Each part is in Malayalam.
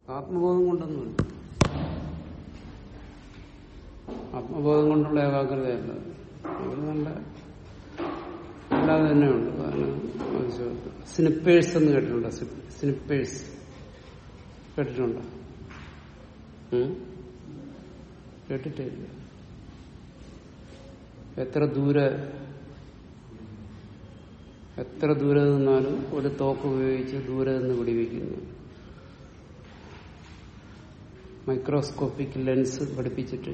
ആത്മബോധം കൊണ്ടൊന്നുമില്ല ആത്മബോധം കൊണ്ടുള്ള ഏകാഗ്രതയല്ല അവർ നല്ല അല്ലാതെ തന്നെയുണ്ട് കാരണം സ്നിപ്പേഴ്സ് എന്ന് കേട്ടിട്ടുണ്ടോ സ്നിപ്പേഴ്സ് കേട്ടിട്ടുണ്ടോ ഉം? കേട്ടിട്ടില്ല എത്ര ദൂരെ എത്ര ദൂരെ നിന്നാലും ഒരു തോക്ക് ഉപയോഗിച്ച് ദൂരെ നിന്ന് പിടിവെക്കുന്നു മൈക്രോസ്കോപ്പിക് ലെൻസ് ഘടിപ്പിച്ചിട്ട്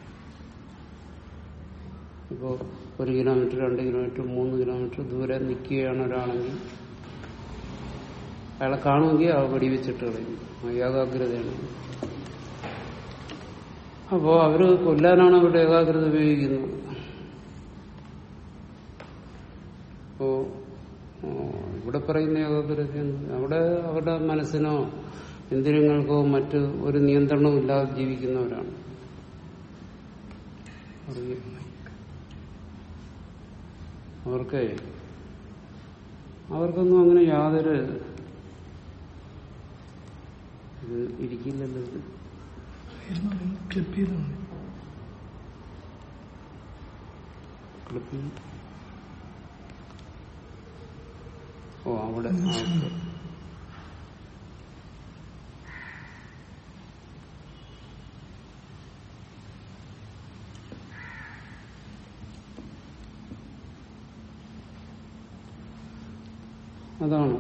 ഇപ്പോൾ ഒരു കിലോമീറ്റർ രണ്ട് കിലോമീറ്റർ മൂന്ന് കിലോമീറ്റർ ദൂരെ നിൽക്കുകയാണ് ഒരാളെങ്കിൽ അയാളെ കാണുമെങ്കിൽ ആ വെടിവെച്ചിട്ട് കളയും ആ ഏകാഗ്രതയാണ് അപ്പോ അവര് കൊല്ലാനാണ് അവരുടെ ഏകാഗ്രത ഉപയോഗിക്കുന്നത് അപ്പോ ആ, ഇവിടെ പറയുന്ന ഏകാഗ്രത എന്ന് അവിടെ അവരുടെ മനസ്സിനോ ഇന്ദ്രിയങ്ങൾക്കോ മറ്റ് ഒരു നിയന്ത്രണവും ഇല്ലാതെ ജീവിക്കുന്നവരാണ് അറിയ- അവർക്ക് അവർക്കൊന്നും അങ്ങനെ യാതൊരു ഇത് ഇരിക്കില്ലല്ലോ ഇത്. ക്ലിപ്പ് ചെയ്താൽ മതി ക്ലിപ്പിംഗ് ഓ അവിടെ ആ, ഓക്കേ. അതാണ്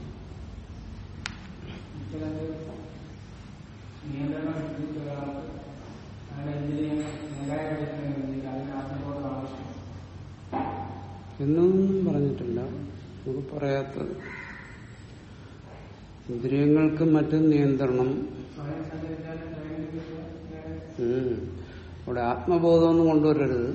നിയന്ത്രണം എടുത്തിട്ട് ഒരാൾക്ക് അയാളെ ഇന്ദ്രിയങ്ങൾ നിലനിർത്തുന്നതിന് വേണ്ടിയിട്ട് അതിന് ആത്മബോധം ആവശ്യം എന്നൊന്നും പറഞ്ഞിട്ടില്ല നമുക്ക് പറയാത്തത് ഇന്ദ്രിയങ്ങൾക്ക് മറ്റും നിയന്ത്രണം സ്വയം സഞ്ചരിച്ചാലും സ്വയം നിയന്ത്രിച്ചാലും ഉം. അവിടെ ആത്മബോധമൊന്നും കൊണ്ടുവരരുത്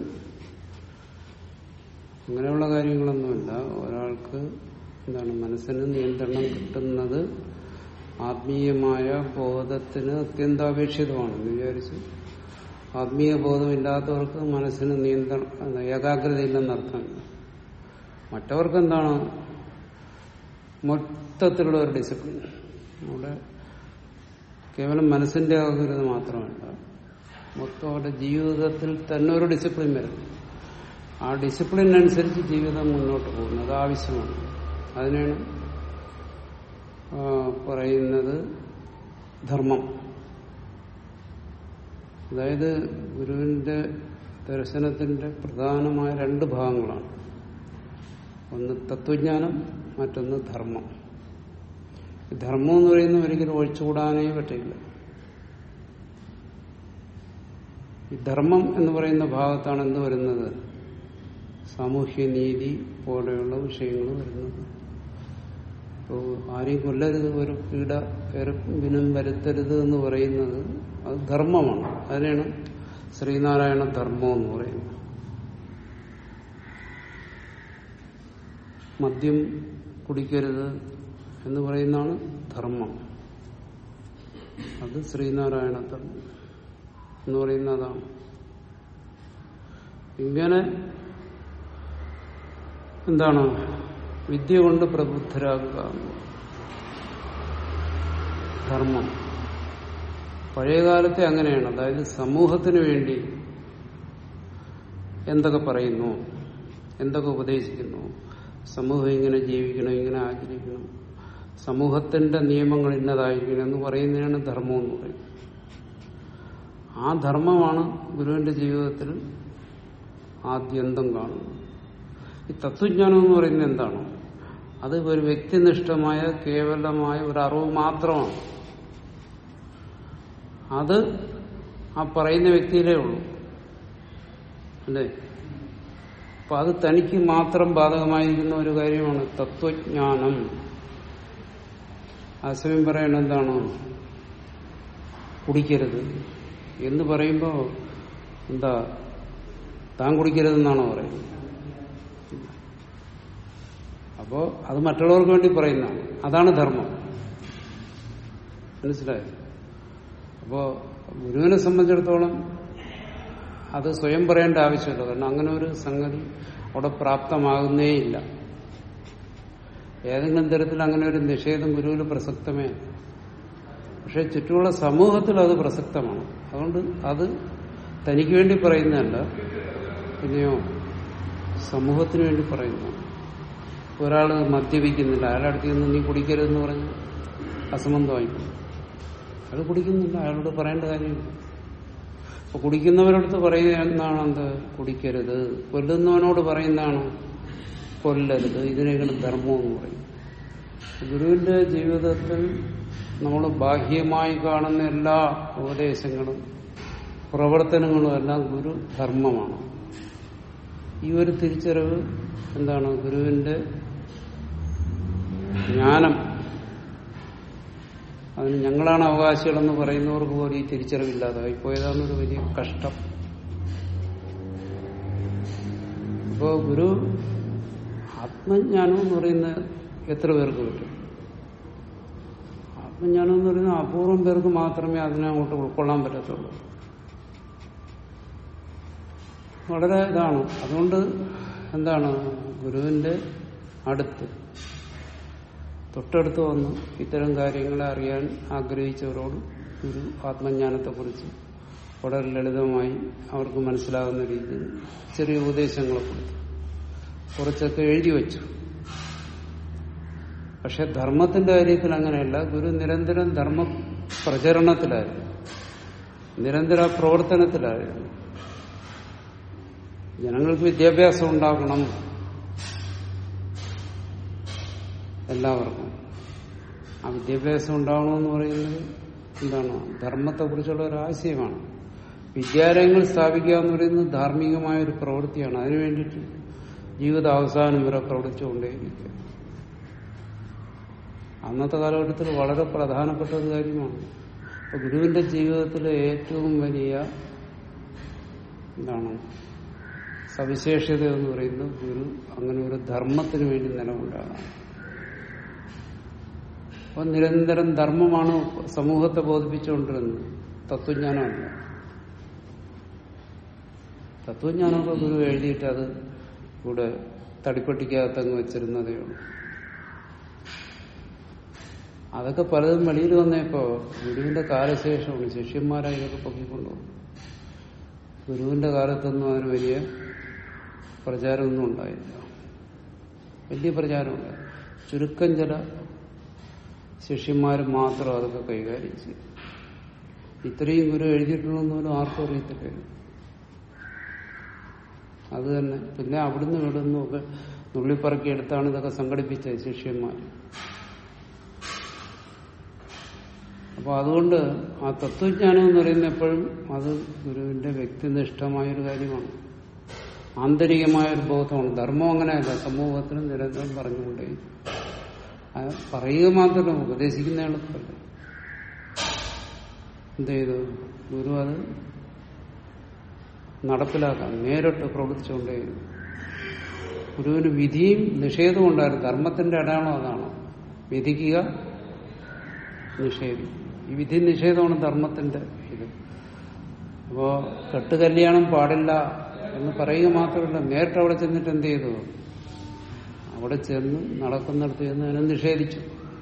അങ്ങനെയുള്ള കാര്യങ്ങളൊന്നുമില്ല ഒരാൾക്ക് എന്താണ് മനസ്സിന് നിയന്ത്രണം കിട്ടുന്നത് ആത്മീയമായ ബോധത്തിന് അത്യന്താപേക്ഷിതമാണ് എന്ന് വിചാരിച്ച് ആത്മീയ ബോധമില്ലാത്തവർക്ക് മനസ്സിന് നിയന്ത്രണം ഏകാഗ്രതയില്ലെന്നർത്ഥമില്ല മറ്റവർക്ക് എന്താണ് മൊത്തത്തിലുള്ള ഒരു ഡിസിപ്ലിൻ അവിടെ കേവലം മനസ്സിന്റെ ഏകാഗ്രത മാത്രമല്ല മൊത്തം അവരുടെ ജീവിതത്തിൽ തന്നെ ഒരു ഡിസിപ്ലിൻ വരും ആ ഡിസിപ്ലിൻ അനുസരിച്ച് ജീവിതം മുന്നോട്ട് പോകുന്നത് അത് ആവശ്യമാണ് അതിനാണ് ആ, പറയുന്നത് ധർമ്മം അതായത് ഗുരുവിന്റെ ദർശനത്തിന്റെ പ്രധാനമായ രണ്ട് ഭാഗങ്ങളാണ് ഒന്ന് തത്വജ്ഞാനം മറ്റൊന്ന് ധർമ്മം ഈ ധർമ്മം എന്ന് പറയുന്നത് ഒരിക്കലും ഒഴിച്ചുകൂടാനേ പറ്റില്ല ഈ ധർമ്മം എന്ന് പറയുന്ന ഭാഗത്താണ് എന്ത് വരുന്നത് സാമൂഹ്യ നീതി പോലെയുള്ള വിഷയങ്ങൾ വരുന്നത് ഇപ്പോ ആരെയും കൊല്ലരുത് ഒരു പീഡ എറുമ്പിനും വരുത്തരുത് എന്ന് പറയുന്നത് അത് ധർമ്മമാണ് അതിനാണ് ശ്രീനാരായണ ധർമ്മം എന്ന് പറയുന്നത് മദ്യം കുടിക്കരുത് എന്ന് പറയുന്നതാണ് ധർമ്മം അത് ശ്രീനാരായണ ധർമ്മം എന്ന് പറയുന്ന അതാണ് ഇങ്ങനെ എന്താണ് വിദ്യ കൊണ്ട് പ്രബുദ്ധരാകുക ധർമ്മം പഴയകാലത്തെ അങ്ങനെയാണ് അതായത് സമൂഹത്തിന് വേണ്ടി എന്തൊക്കെ പറയുന്നു എന്തൊക്കെ ഉപദേശിക്കുന്നു സമൂഹം ഇങ്ങനെ ജീവിക്കണം ഇങ്ങനെ ആചരിക്കണം സമൂഹത്തിന്റെ നിയമങ്ങൾ ഇന്നതായിരിക്കണം എന്ന് പറയുന്നതിനാണ് ധർമ്മം എന്ന് പറയുന്നത് ആ ധർമ്മമാണ് ഗുരുവിന്റെ ജീവിതത്തിൽ ആദ്യന്തം കാണുന്നത് ഈ തത്വജ്ഞാനം എന്ന് പറയുന്നത് എന്താണ് അത് ഒരു വ്യക്തിനിഷ്ഠമായ കേവലമായ ഒരു അറിവ് മാത്രമാണ് അത് ആ പറയുന്ന വ്യക്തിയിലേ ഉള്ളൂ അല്ലേ അപ്പൊ അത് തനിക്ക് മാത്രം ബാധകമായിരിക്കുന്ന ഒരു കാര്യമാണ് തത്വജ്ഞാനം ആശയം പറയണ എന്താണ് കുടിക്കരുത് എന്ന് പറയുമ്പോ എന്താ താൻ കുടിക്കരുതെന്നാണോ പറയുന്നത് അപ്പോ അത് മറ്റുള്ളവർക്ക് വേണ്ടി പറയുന്നതാണ് അതാണ് ധർമ്മം മനസ്സിലായോ അപ്പോ ഗുരുവിനെ സംബന്ധിച്ചിടത്തോളം അത് സ്വയം പറയേണ്ട ആവശ്യമില്ല കാരണം അങ്ങനെ ഒരു സംഗതി അവിടെ പ്രാപ്തമാകുന്നേയില്ല ഏതെങ്കിലും തരത്തിൽ അങ്ങനെ ഒരു നിഷേധം ഗുരുവിന് പ്രസക്തമേ അല്ല. പക്ഷെ ചുറ്റുമുള്ള സമൂഹത്തിൽ അത് പ്രസക്തമാണ് അതുകൊണ്ട് അത് തനിക്ക് വേണ്ടി പറയുന്നതല്ല പിന്നെയോ സമൂഹത്തിന് വേണ്ടി പറയുന്നതാണ് ഒരാൾ മദ്യപിക്കുന്നില്ല അയാളുടെ അടുത്ത് നിന്ന് നീ കുടിക്കരുതെന്ന് പറഞ്ഞ് അസംബന്ധമായിക്കും അയാൾ കുടിക്കുന്നില്ല അയാളോട് പറയേണ്ട കാര്യമില്ല അപ്പൊ കുടിക്കുന്നവരടുത്ത് പറയുക എന്താണ് എന്ത് കുടിക്കരുത് കൊല്ലുന്നവനോട് പറയുന്നതാണ് കൊല്ലരുത് ഇതിനെയാണ് ധർമ്മം എന്ന് പറയും ഗുരുവിന്റെ ജീവിതത്തിൽ നമ്മൾ ബാഹ്യമായി കാണുന്ന എല്ലാ ഉപദേശങ്ങളും പ്രവർത്തനങ്ങളും എല്ലാം ഗുരു ധർമ്മമാണ് ഈ ഒരു തിരിച്ചറിവ് എന്താണ് ഗുരുവിന്റെ ജ്ഞാനം അതിന് ഞങ്ങളാണ് അവകാശികളെന്ന് പറയുന്നവർക്ക് പോലും ഈ തിരിച്ചറിവില്ലാതായി പോയതാണെന്നൊരു വലിയ കഷ്ടം അപ്പോ ഗുരു ആത്മജ്ഞാനം എന്ന് പറയുന്നത് എത്ര പേർക്ക് പറ്റും ആത്മജ്ഞാനം എന്ന് പറയുന്നത് അപൂർവം പേർക്ക് മാത്രമേ അതിനെ അങ്ങോട്ട് ഉൾക്കൊള്ളാൻ പറ്റത്തുള്ളൂ വളരെ ഇതാണ് അതുകൊണ്ട് എന്താണ് ഗുരുവിന്റെ അടുത്ത് തൊട്ടടുത്ത് വന്ന് ഇത്തരം കാര്യങ്ങളെ അറിയാൻ ആഗ്രഹിച്ചവരോട് ഗുരു ആത്മജ്ഞാനത്തെക്കുറിച്ച് വളരെ ലളിതമായി അവർക്ക് മനസ്സിലാകുന്ന രീതിയിൽ ചെറിയ ഉപദേശങ്ങളെ കൊടുത്തു കുറച്ചൊക്കെ എഴുതി വെച്ചു പക്ഷെ ധർമ്മത്തിന്റെ കാര്യത്തിൽ അങ്ങനെയല്ല ഗുരു നിരന്തരം ധർമ്മ പ്രചരണത്തിലായിരുന്നു നിരന്തര പ്രവർത്തനത്തിലായിരുന്നു ജനങ്ങൾക്ക് വിദ്യാഭ്യാസം ഉണ്ടാക്കണം എല്ലാവർക്കും ആ വിദ്യാഭ്യാസം ഉണ്ടാവണമെന്ന് പറയുന്നത് എന്താണ് ധർമ്മത്തെക്കുറിച്ചുള്ള ഒരു ആശയമാണ് വിദ്യാലയങ്ങൾ സ്ഥാപിക്കുക എന്ന് പറയുന്നത് ധാർമ്മികമായ ഒരു പ്രവൃത്തിയാണ് അതിനു വേണ്ടിയിട്ട് ജീവിത അവസാനം വരെ പ്രവർത്തിച്ചുകൊണ്ടേയിരിക്കുക അന്നത്തെ കാലഘട്ടത്തിൽ വളരെ പ്രധാനപ്പെട്ട ഒരു കാര്യമാണ് അപ്പൊ ഗുരുവിന്റെ ജീവിതത്തിലെ ഏറ്റവും വലിയ എന്താണ് സവിശേഷത എന്ന് പറയുന്നത് ഗുരു അങ്ങനെ ഒരു ധർമ്മത്തിന് വേണ്ടി നിലകൊണ്ടാണ് അപ്പൊ നിരന്തരം ധർമ്മമാണ് സമൂഹത്തെ ബോധിപ്പിച്ചുകൊണ്ടിരുന്നത് തത്വജ്ഞാനമല്ല തത്വജ്ഞാനമൊക്കെ ഗുരു എഴുതിയിട്ട് അത് ഇവിടെ തടിപ്പട്ടിക്കകത്തങ്ങ് വെച്ചിരുന്നതേ ഉള്ളൂ അതൊക്കെ പലതും വെളിയിൽ വന്നപ്പോ ഗുരുവിന്റെ കാലശേഷമാണ് ശിഷ്യന്മാരായി ഇതൊക്കെ പൊക്കിക്കൊണ്ടുപോകും ഗുരുവിന്റെ കാലത്തൊന്നും അതിന് വലിയ പ്രചാരമൊന്നും ഉണ്ടായില്ല വലിയ പ്രചാരമില്ല ചുരുക്കം ചില ശിഷ്യന്മാർ മാത്രം അതൊക്കെ കൈകാര്യം ചെയ്യും ഇത്രയും ഗുരു എഴുതിയിട്ടുള്ളതെന്ന് പോലും ആർക്കും അറിയത്തില്ല അത് തന്നെ പിന്നെ അവിടുന്ന് ഇവിടുന്നും ഒക്കെ നുള്ളിപ്പറക്കി എടുത്താണ് ഇതൊക്കെ സംഘടിപ്പിച്ചത് ശിഷ്യന്മാർ അപ്പൊ അതുകൊണ്ട് ആ തത്വജ്ഞാനം എന്ന് പറയുന്നത് എപ്പോഴും അത് ഗുരുവിന്റെ വ്യക്തിനിഷ്ഠമായ ഒരു കാര്യമാണ് ആന്തരികമായ ഒരു ബോധമാണ് ധർമ്മം അങ്ങനെയല്ല സമൂഹത്തിന് നിരന്തരം പറഞ്ഞുകൊണ്ടേ അത് പറയുക മാത്രമല്ല ഉപദേശിക്കുന്ന എളുപ്പമല്ല എന്ത് ചെയ്തു ഗുരു അത് നടപ്പിലാക്കാൻ നേരിട്ട് പ്രവർത്തിച്ചുകൊണ്ടേയിരുന്നു ഗുരുവിന് വിധിയും നിഷേധവും ഉണ്ടായിരുന്നു ധർമ്മത്തിന്റെ അടയാളം അതാണ് വിധിക്കുക നിഷേധിക്കുക ഈ വിധി നിഷേധമാണ് ധർമ്മത്തിന്റെ ഇത് അപ്പോ കെട്ടുകല്യാണം പാടില്ല എന്ന് പറയുക മാത്രമല്ല നേരിട്ട് അവിടെ ചെന്നിട്ട് എന്ത് ചെയ്തു അവിടെ ചെന്ന് നടക്കുന്നിടത്ത് ചെന്ന് അതിനെ നിഷേധിച്ചു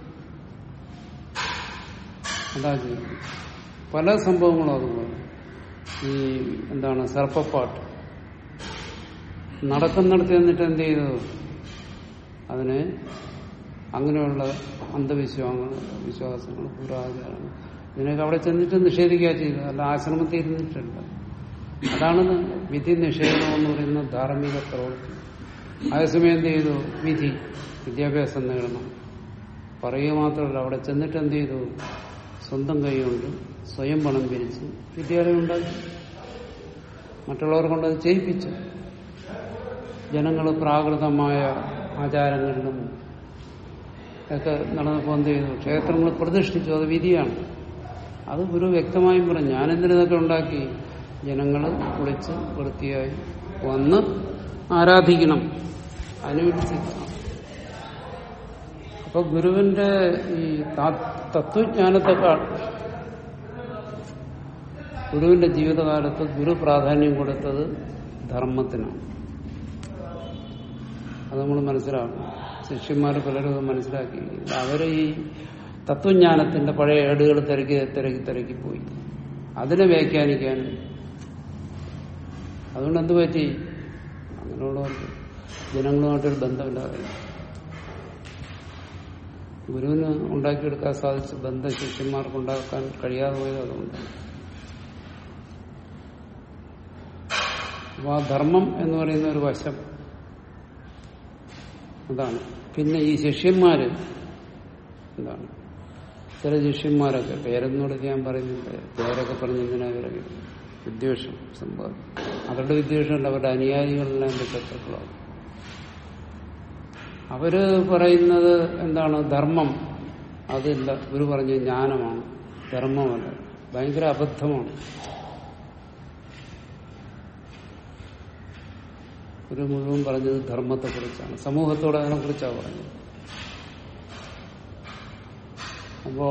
അതാ ചെയ്യുന്നത് പല സംഭവങ്ങളും അതുപോലെ ഈ എന്താണ് സർപ്പപ്പാട്ട് നടക്കുന്നിടത്ത് ചെന്നിട്ട് എന്ത് ചെയ്തു അതിനെ അങ്ങനെയുള്ള അന്ധവിശ്വാസങ്ങൾ വിശ്വാസങ്ങൾ പുരാചാരങ്ങൾ ഇതിനൊക്കെ അവിടെ ചെന്നിട്ട് നിഷേധിക്കുക ചെയ്തത് അല്ല ആശ്രമത്തിൽ ഇരുന്നിട്ടുണ്ട് അതാണ് വിധി നിഷേധം എന്ന് പറയുന്ന ധാർമ്മിക പ്രവൃത്തി അതേസമയം എന്ത് ചെയ്തു വിധി വിദ്യാഭ്യാസം നേടണം പറയുക മാത്രമല്ല അവിടെ ചെന്നിട്ട് എന്ത് ചെയ്തു സ്വന്തം കൈകൊണ്ട് സ്വയം പണം പിരിച്ച് വിദ്യാലയം ഉണ്ടാക്കി മറ്റുള്ളവർ കൊണ്ടത് ചെയ്യിപ്പിച്ചു ജനങ്ങൾ പ്രാകൃതമായ ആചാരങ്ങളിലും ഒക്കെ നടന്നപ്പോൾ എന്ത് ചെയ്തു ക്ഷേത്രങ്ങൾ പ്രതിഷ്ഠിച്ചു അത് വിധിയാണ് അത് ഗുരു വ്യക്തമായും പറഞ്ഞു ഞാനെന്തിനതൊക്കെ ഉണ്ടാക്കി ജനങ്ങൾ കുളിച്ച് വൃത്തിയായി വന്ന് ആരാധിക്കണം അതിനുവേണ്ടി ചെയ്തതാണ് അപ്പൊ ഗുരുവിന്റെ ഈ തത്വജ്ഞാനത്തെക്കാൾ ഗുരുവിന്റെ ജീവിതകാലത്ത് ഗുരു പ്രാധാന്യം കൊടുത്തത് ധർമ്മത്തിനാണ് അത് നമ്മൾ മനസ്സിലാക്കണം ശിഷ്യന്മാർ പലരും അത് മനസ്സിലാക്കി അവരെ ഈ തത്വജ്ഞാനത്തിന്റെ പഴയ ഏടുകൾ തിരക്കി തിരക്കി തിരക്കി പോയി അതിനെ വ്യാഖ്യാനിക്കാനും അതുകൊണ്ട് എന്ത് പറ്റി അങ്ങനെയുള്ളവർക്ക് ജനങ്ങളുമായിട്ടൊരു ബന്ധമില്ലാതെ ഗുരുവിന് ഉണ്ടാക്കിയെടുക്കാൻ സാധിച്ച ബന്ധം ശിഷ്യന്മാർക്ക് ഉണ്ടാക്കാൻ കഴിയാതെ പോയത് അതുകൊണ്ട് അപ്പൊ ആ ധർമ്മം എന്ന് പറയുന്ന ഒരു വശം അതാണ് പിന്നെ ഈ ശിഷ്യന്മാര് എന്താണ് ചില ശിഷ്യന്മാരൊക്കെ പേരൊന്നുകൂടെ ഞാൻ പറയുന്നില്ല പേരൊക്കെ പറഞ്ഞതിനാ ഇവരൊക്കെ വിദ്വേഷം സംഭവം അവരുടെ വിദ്വേഷമല്ല അവരുടെ അനുയായികളെല്ലാം എന്റെ ശത്രുക്കളാണ് അവര് പറയുന്നത് എന്താണ് ധർമ്മം അതില്ല ഇവര് പറഞ്ഞ ജ്ഞാനമാണ് ധർമ്മമല്ല ഭയങ്കര അബദ്ധമാണ് ഒരു മുഴുവൻ പറഞ്ഞത് ധർമ്മത്തെ കുറിച്ചാണ് സമൂഹത്തോട് അതിനെ കുറിച്ചാണ് പറഞ്ഞത് അപ്പോ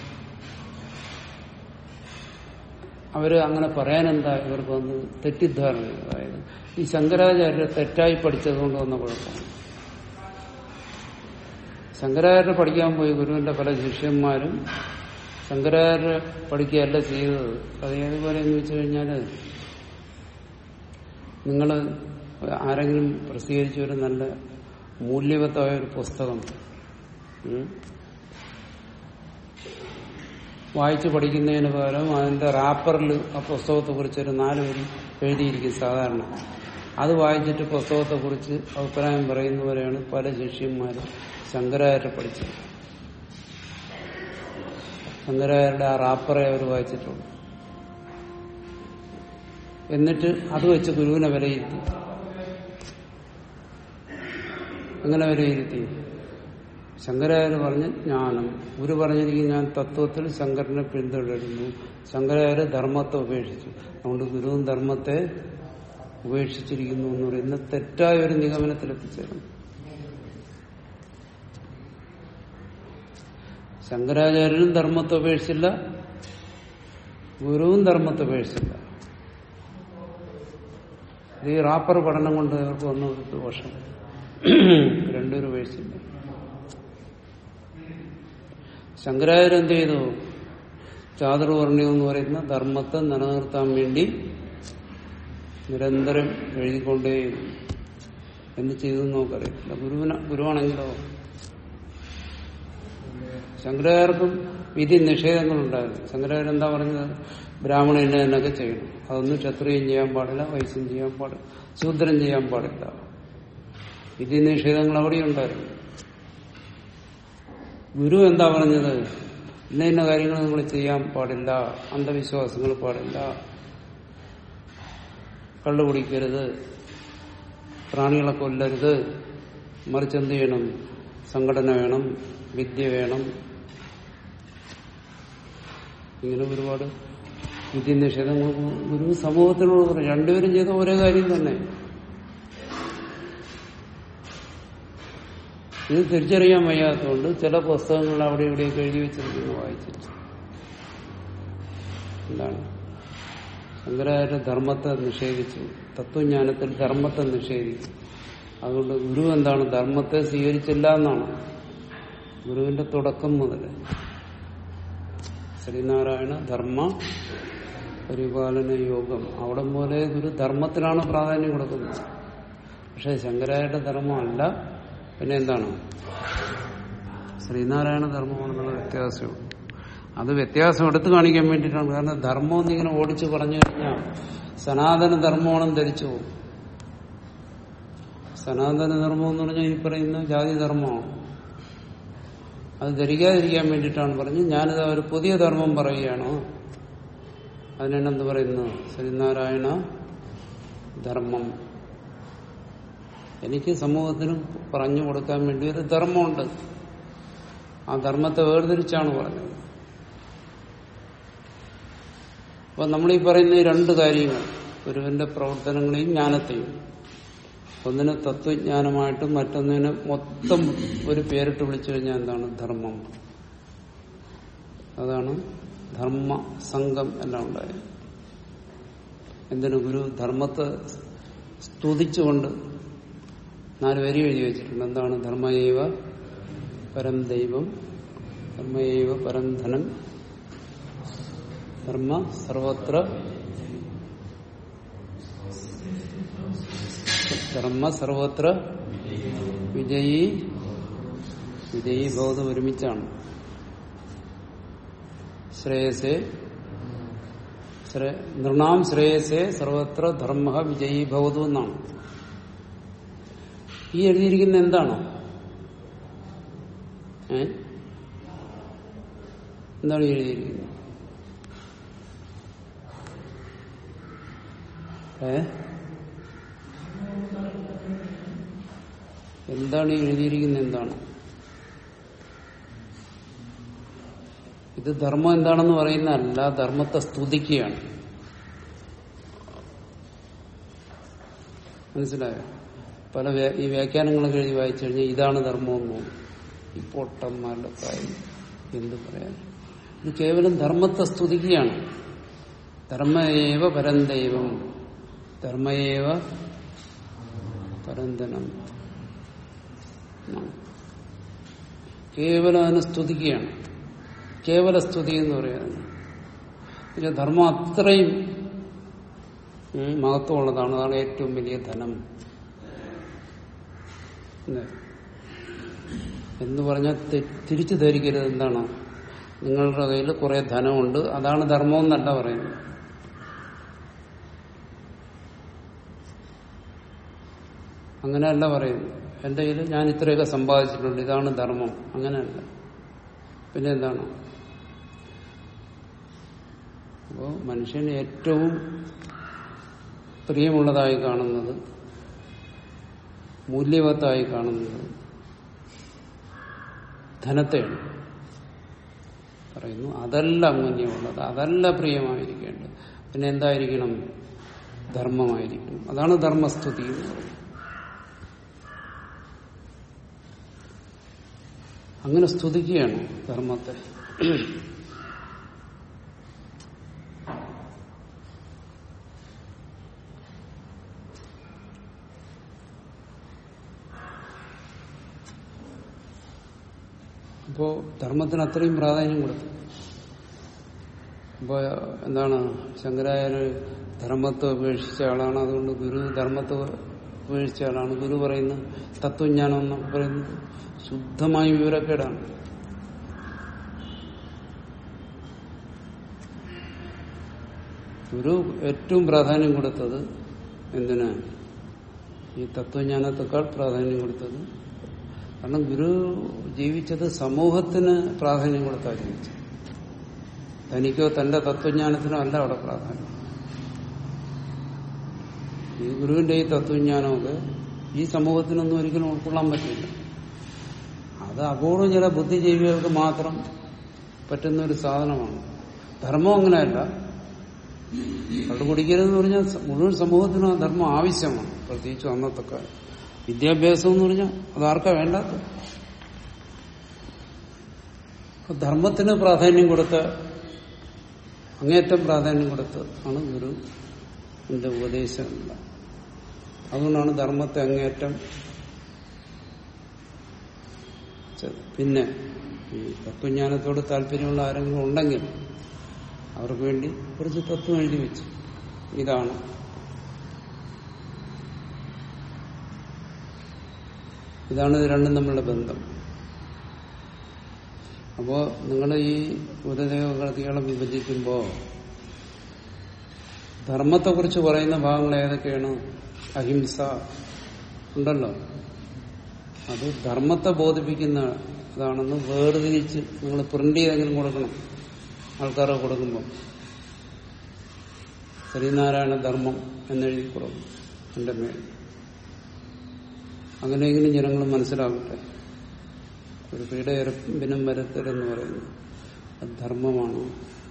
അവര് അങ്ങനെ പറയാൻ എന്താ ഇവർക്ക് വന്ന് തെറ്റിദ്ധാരണ അതായത് ഈ ശങ്കരാചാര്യരെ തെറ്റായി പഠിച്ചത് കൊണ്ട് വന്ന കുഴപ്പമാണ് ശങ്കരാചാര്യ പഠിക്കാൻ പോയി ഗുരുവിന്റെ പല ശിഷ്യന്മാരും ശങ്കരാചാര്യ പഠിക്കുകയല്ല ചെയ്തത് അത് ഏതുപോലെ എന്ന് വെച്ച് കഴിഞ്ഞാല് നിങ്ങൾ ആരെങ്കിലും പ്രസിദ്ധീകരിച്ച ഒരു നല്ല മൂല്യവത്തായ ഒരു പുസ്തകം ഉം, വായിച്ച് പഠിക്കുന്നതിന് പകരം അതിന്റെ റാപ്പറിൽ ആ പുസ്തകത്തെ കുറിച്ച് ഒരു നാല് വരി എഴുതിയിരിക്കും സാധാരണ അത് വായിച്ചിട്ട് പുസ്തകത്തെ കുറിച്ച് അഭിപ്രായം പറയുന്നവരെയാണ് പല ശിഷ്യന്മാരും ശങ്കരാചാര്യ പഠിച്ചത് ശങ്കരാചാര്യരുടെ ആ റാപ്പറെ അവർ വായിച്ചിട്ടുണ്ട് എന്നിട്ട് അത് വെച്ച് ഗുരുവിനെ വിലയിരുത്തി എങ്ങനെ വിലയിരുത്തി ശങ്കരാചാര്യ പറഞ്ഞ് ജ്ഞാനം ഗുരു പറഞ്ഞിരിക്കും ഞാൻ തത്വത്തിൽ ശങ്കരനെ പിന്തുടരുന്നു ശങ്കരാചാര്യ ധർമ്മത്തെ ഉപേക്ഷിച്ചു അതുകൊണ്ട് ഗുരുവും ധർമ്മത്തെ ഉപേക്ഷിച്ചിരിക്കുന്നു എന്ന് പറയുന്ന തെറ്റായ ഒരു നിഗമനത്തിൽ എത്തിച്ചേർന്നു ശങ്കരാചാര്യനും ധർമ്മത്തെ ഉപേക്ഷിച്ചില്ല ഗുരുവും ധർമ്മത്തെ ഉപേക്ഷിച്ചില്ല ഇത് ഈ റാപ്പർ പഠനം കൊണ്ട് അവർക്ക് വന്ന ഒരു ദോഷം രണ്ടുപേരും ഉപേക്ഷിച്ചില്ല ശങ്കരാചാര്യ എന്ത് ചെയ്തു ചാതുർവർണ്ണ്യം എന്ന് പറയുന്ന ധർമ്മത്തെ നിലനിർത്താൻ വേണ്ടി നിരന്തരം എഴുതിക്കൊണ്ടേയിരുന്നു എന്ത് ചെയ്തു നമുക്കറിയത്തില്ല ഗുരുവിന ഗുരുവാണെങ്കിലോ ശങ്കരാചാര്യർക്കും വിധി നിഷേധങ്ങളുണ്ടായിരുന്നു ശങ്കരാചാര്യ എന്താ പറഞ്ഞത് ബ്രാഹ്മണനെ എന്നൊക്കെ ചെയ്യണം അതൊന്നും ക്ഷത്രിയം ചെയ്യാൻ പാടില്ല വൈശ്യം ചെയ്യാൻ പാടില്ല ശൂദ്രം ചെയ്യാൻ പാടില്ല വിധി നിഷേധങ്ങൾ അവിടെ ഉണ്ടായിരുന്നു ഗുരു എന്താ പറഞ്ഞത് ഇന്ന ഇന്ന കാര്യങ്ങൾ നിങ്ങൾ ചെയ്യാൻ പാടില്ല അന്ധവിശ്വാസങ്ങൾ പാടില്ല കള്ളു കുടിക്കരുത് പ്രാണികളെ കൊല്ലരുത് മറിച്ച് എന്ത് ചെയ്യണം സംഘടന വേണം വിദ്യ വേണം ഇങ്ങനെ ഒരുപാട് വിദ്യ നിഷേധങ്ങൾ ഗുരു സമൂഹത്തിനോട് പറയും രണ്ടുപേരും ചെയ്ത ഒരേ കാര്യം തന്നെ ഇത് തിരിച്ചറിയാൻ വയ്യാത്തതുകൊണ്ട് ചില പുസ്തകങ്ങൾ അവിടെ ഇവിടെയൊക്കെ എഴുതി വെച്ചിരിക്കുന്നു വായിച്ചിട്ട് എന്താണ് ശങ്കരാചാര്യ ധർമ്മത്തെ നിഷേധിച്ചു തത്വജ്ഞാനത്തിൽ ധർമ്മത്തെ നിഷേധിച്ചു അതുകൊണ്ട് ഗുരു എന്താണ് ധർമ്മത്തെ സ്വീകരിച്ചില്ല എന്നാണ് ഗുരുവിന്റെ തുടക്കം മുതൽ ശ്രീനാരായണ ധർമ്മ പരിപാലന യോഗം അവിടെ പോലെ ഗുരു ധർമ്മത്തിനാണ് പ്രാധാന്യം കൊടുക്കുന്നത് പക്ഷെ ശങ്കരാചാര്യ ധർമ്മമല്ല പിന്നെ എന്താണ് ശ്രീനാരായണ ധർമ്മമാണെന്നുള്ള വ്യത്യാസമുണ്ട് അത് വ്യത്യാസം എടുത്തു കാണിക്കാൻ വേണ്ടിയിട്ടാണ് കാരണം ധർമ്മം എന്നിങ്ങനെ ഓടിച്ചു പറഞ്ഞു കഴിഞ്ഞാൽ സനാതന ധർമ്മമാണെന്ന് ധരിച്ചു പോകും സനാതന ധർമ്മം എന്ന് പറഞ്ഞാൽ ഈ പറയുന്ന ജാതി ധർമ്മമാണ് അത് ധരിക്കാതിരിക്കാൻ വേണ്ടിയിട്ടാണ് പറഞ്ഞു ഞാനിത് ഒരു പുതിയ ധർമ്മം പറയുകയാണ് അതിനാണ് എന്ത് പറയുന്നു ശ്രീനാരായണ ധർമ്മം എനിക്ക് സമൂഹത്തിന് പറഞ്ഞു കൊടുക്കാൻ വേണ്ടി ഒരു ധർമ്മമുണ്ട് ആ ധർമ്മത്തെ വേർതിരിച്ചാണ് പറഞ്ഞത് അപ്പൊ നമ്മൾ ഈ പറയുന്ന ഈ രണ്ട് കാര്യങ്ങൾ ഗുരുവിന്റെ പ്രവർത്തനങ്ങളെയും ജ്ഞാനത്തെയും ഒന്നിന് തത്വജ്ഞാനമായിട്ടും മറ്റൊന്നിന് മൊത്തം ഒരു പേരിട്ട് വിളിച്ചു കഴിഞ്ഞാൽ എന്താണ് ധർമ്മം അതാണ് ധർമ്മ സംഘം എല്ലാം ഉണ്ടായത് എന്തിനു ഗുരു ധർമ്മത്തെ സ്തുതിച്ചുകൊണ്ട് നാല് വരി എഴുതി വെച്ചിട്ടുണ്ട് എന്താണ് ധർമ്മയേവ പരം ദൈവം ധർമ്മയേവ പരന്ധനം ധർമ്മ സർവത്ര ധർമ്മ സർവത്ര വിജയി വിജയി ബോധം ഒരുമിച്ചാണ് ശ്രേയസേ ശ്രേ- നൃണാം ശ്രേയസേ സർവത്ര ധർമ്മ വിജയി ഭവതു എന്നാണ് ഈ എഴുതിയിരിക്കുന്ന എന്താണ് ഏ എന്താണ് ഈ എഴുതിയിരിക്കുന്നത് ഏ എന്താണ് ഈ എഴുതിയിരിക്കുന്നത് എന്താണ് ഇത് ധർമ്മം എന്താണെന്ന് പറയുന്നതല്ല ധർമ്മത്തെ സ്തുതിക്കുകയാണ് മനസ്സിലായോ പല വ്യ- ഈ വ്യാഖ്യാനങ്ങളൊക്കെ എഴുതി വായിച്ചു കഴിഞ്ഞാൽ ഇതാണ് ധർമ്മമെന്ന് ഈ പൊട്ടന്മാരുടെ കാര്യം എന്ത് പറയാൻ ഇത് കേവലം ധർമ്മത്തെ സ്തുതിക്കുകയാണ് ധർമ്മയേവ പരന്തൈവം ധർമ്മയേവ പരന്തനം എന്നാണ്. കേവലം അതിനെ സ്തുതിക്കുകയാണ് കേവല സ്തുതി എന്ന് പറയുന്നത് പിന്നെ ധർമ്മം അത്രയും ഉം, മഹത്വമുള്ളതാണ് അതാണ് ഏറ്റവും വലിയ ധനം അല്ലേ? എന്ന് പറഞ്ഞാൽ തി- തിരിച്ചു ധരിക്കരുത് എന്താണ് നിങ്ങളുടെ കയ്യിൽ കുറെ ധനമുണ്ട് അതാണ് ധർമ്മം എന്നല്ല പറയുന്നത് അങ്ങനെയല്ല പറയുന്നത് എന്റെ കയ്യിൽ ഞാൻ ഇത്രയൊക്കെ സമ്പാദിച്ചിട്ടുണ്ട് ഇതാണ് ധർമ്മം അങ്ങനെയല്ല പിന്നെ എന്താണ് അപ്പോ മനുഷ്യന് ഏറ്റവും പ്രിയമുള്ളതായി കാണുന്നത് മൂല്യവത്തായി കാണുന്നത് ധനത്തെയാണ് പറയുന്നു അതല്ല മൂല്യമുള്ളത് അതല്ല പ്രിയമായിരിക്കേണ്ടത് പിന്നെ എന്തായിരിക്കണം ധർമ്മമായിരിക്കണം അതാണ് ധർമ്മസ്തുതി എന്ന് പറയുന്നത് അങ്ങനെ സ്തുതിക്കുകയാണ് ധർമ്മത്തെ അപ്പോ ധർമ്മത്തിന് അത്രയും പ്രാധാന്യം കൊടുത്തു അപ്പോ എന്താണ് ശങ്കരാചാര്യ ധർമ്മത്തെ ഉപേക്ഷിച്ച ആളാണ് അതുകൊണ്ട് ഗുരു ധർമ്മത്തെ ഉപേക്ഷിച്ച ആളാണ് ഗുരു പറയുന്നത് തത്വജ്ഞാനം എന്ന് പറയുന്നത് ശുദ്ധമായ വിവരക്കേടാണ് ഗുരു ഏറ്റവും പ്രാധാന്യം കൊടുത്തത് എന്തിനാ ഈ തത്വജ്ഞാനത്തെക്കാൾ പ്രാധാന്യം കൊടുത്തത് കാരണം ഗുരു ജീവിച്ചത് സമൂഹത്തിന് പ്രാധാന്യം കൊടുത്താ ജീവിച്ചത് തനിക്കോ തന്റെ തത്വജ്ഞാനത്തിനോ അല്ല അവിടെ പ്രാധാന്യം ഈ ഗുരുവിന്റെ ഈ തത്വജ്ഞാനമൊക്കെ ഈ സമൂഹത്തിനൊന്നും ഒരിക്കലും ഉൾക്കൊള്ളാൻ പറ്റില്ല അത് അപൂർവം ചില ബുദ്ധിജീവികൾക്ക് മാത്രം പറ്റുന്ന ഒരു സാധനമാണ് ധർമ്മം അങ്ങനെയല്ല കള്ളു കുടിക്കരുതെന്ന് പറഞ്ഞാൽ സ- മുഴുവൻ സമൂഹത്തിനും ആ ധർമ്മം ആവശ്യമാണ് പ്രത്യേകിച്ച് അന്നത്തെ കാലം വിദ്യാഭ്യാസം എന്ന് പറഞ്ഞാൽ അതാർക്കാ വേണ്ടാത്ത അപ്പൊ ധർമ്മത്തിന് പ്രാധാന്യം കൊടുത്ത അങ്ങേറ്റം പ്രാധാന്യം കൊടുത്ത് ആണ് ഗുരു എന്റെ ഉപദേശം അതുകൊണ്ടാണ് ധർമ്മത്തെ അങ്ങേറ്റം ചെ- പിന്നെ ഈ തത്വജ്ഞാനത്തോട് താല്പര്യമുള്ള ആരെങ്കിലും ഉണ്ടെങ്കിൽ അവർക്ക് വേണ്ടി കുറച്ച് തത്വം എഴുതി വെച്ചു ഇതാണ് ഇതാണ് ഇത് രണ്ടും തമ്മിലുള്ള ബന്ധം അപ്പോ നിങ്ങൾ ഈ ഉപദേവകൃതികളെ വിഭജിക്കുമ്പോ ധർമ്മത്തെക്കുറിച്ച് പറയുന്ന ഭാഗങ്ങൾ ഏതൊക്കെയാണ് അഹിംസ ഉണ്ടല്ലോ അത് ധർമ്മത്തെ ബോധിപ്പിക്കുന്ന അതാണെന്ന് വേർതിരിച്ച് നിങ്ങൾ പ്രിന്റ് ചെയ്തെങ്കിലും കൊടുക്കണം ആൾക്കാരെ കൊടുക്കുമ്പോൾ ശ്രീനാരായണ ധർമ്മം എന്നെഴുതി കൊടുക്കും എന്റെ മേൽ അങ്ങനെയെങ്കിലും ജനങ്ങൾ മനസ്സിലാകട്ടെ ഒരു പീഡയരപ്പിനും വരത്തരെന്ന് പറയുന്നത് അത് ധർമ്മമാണ്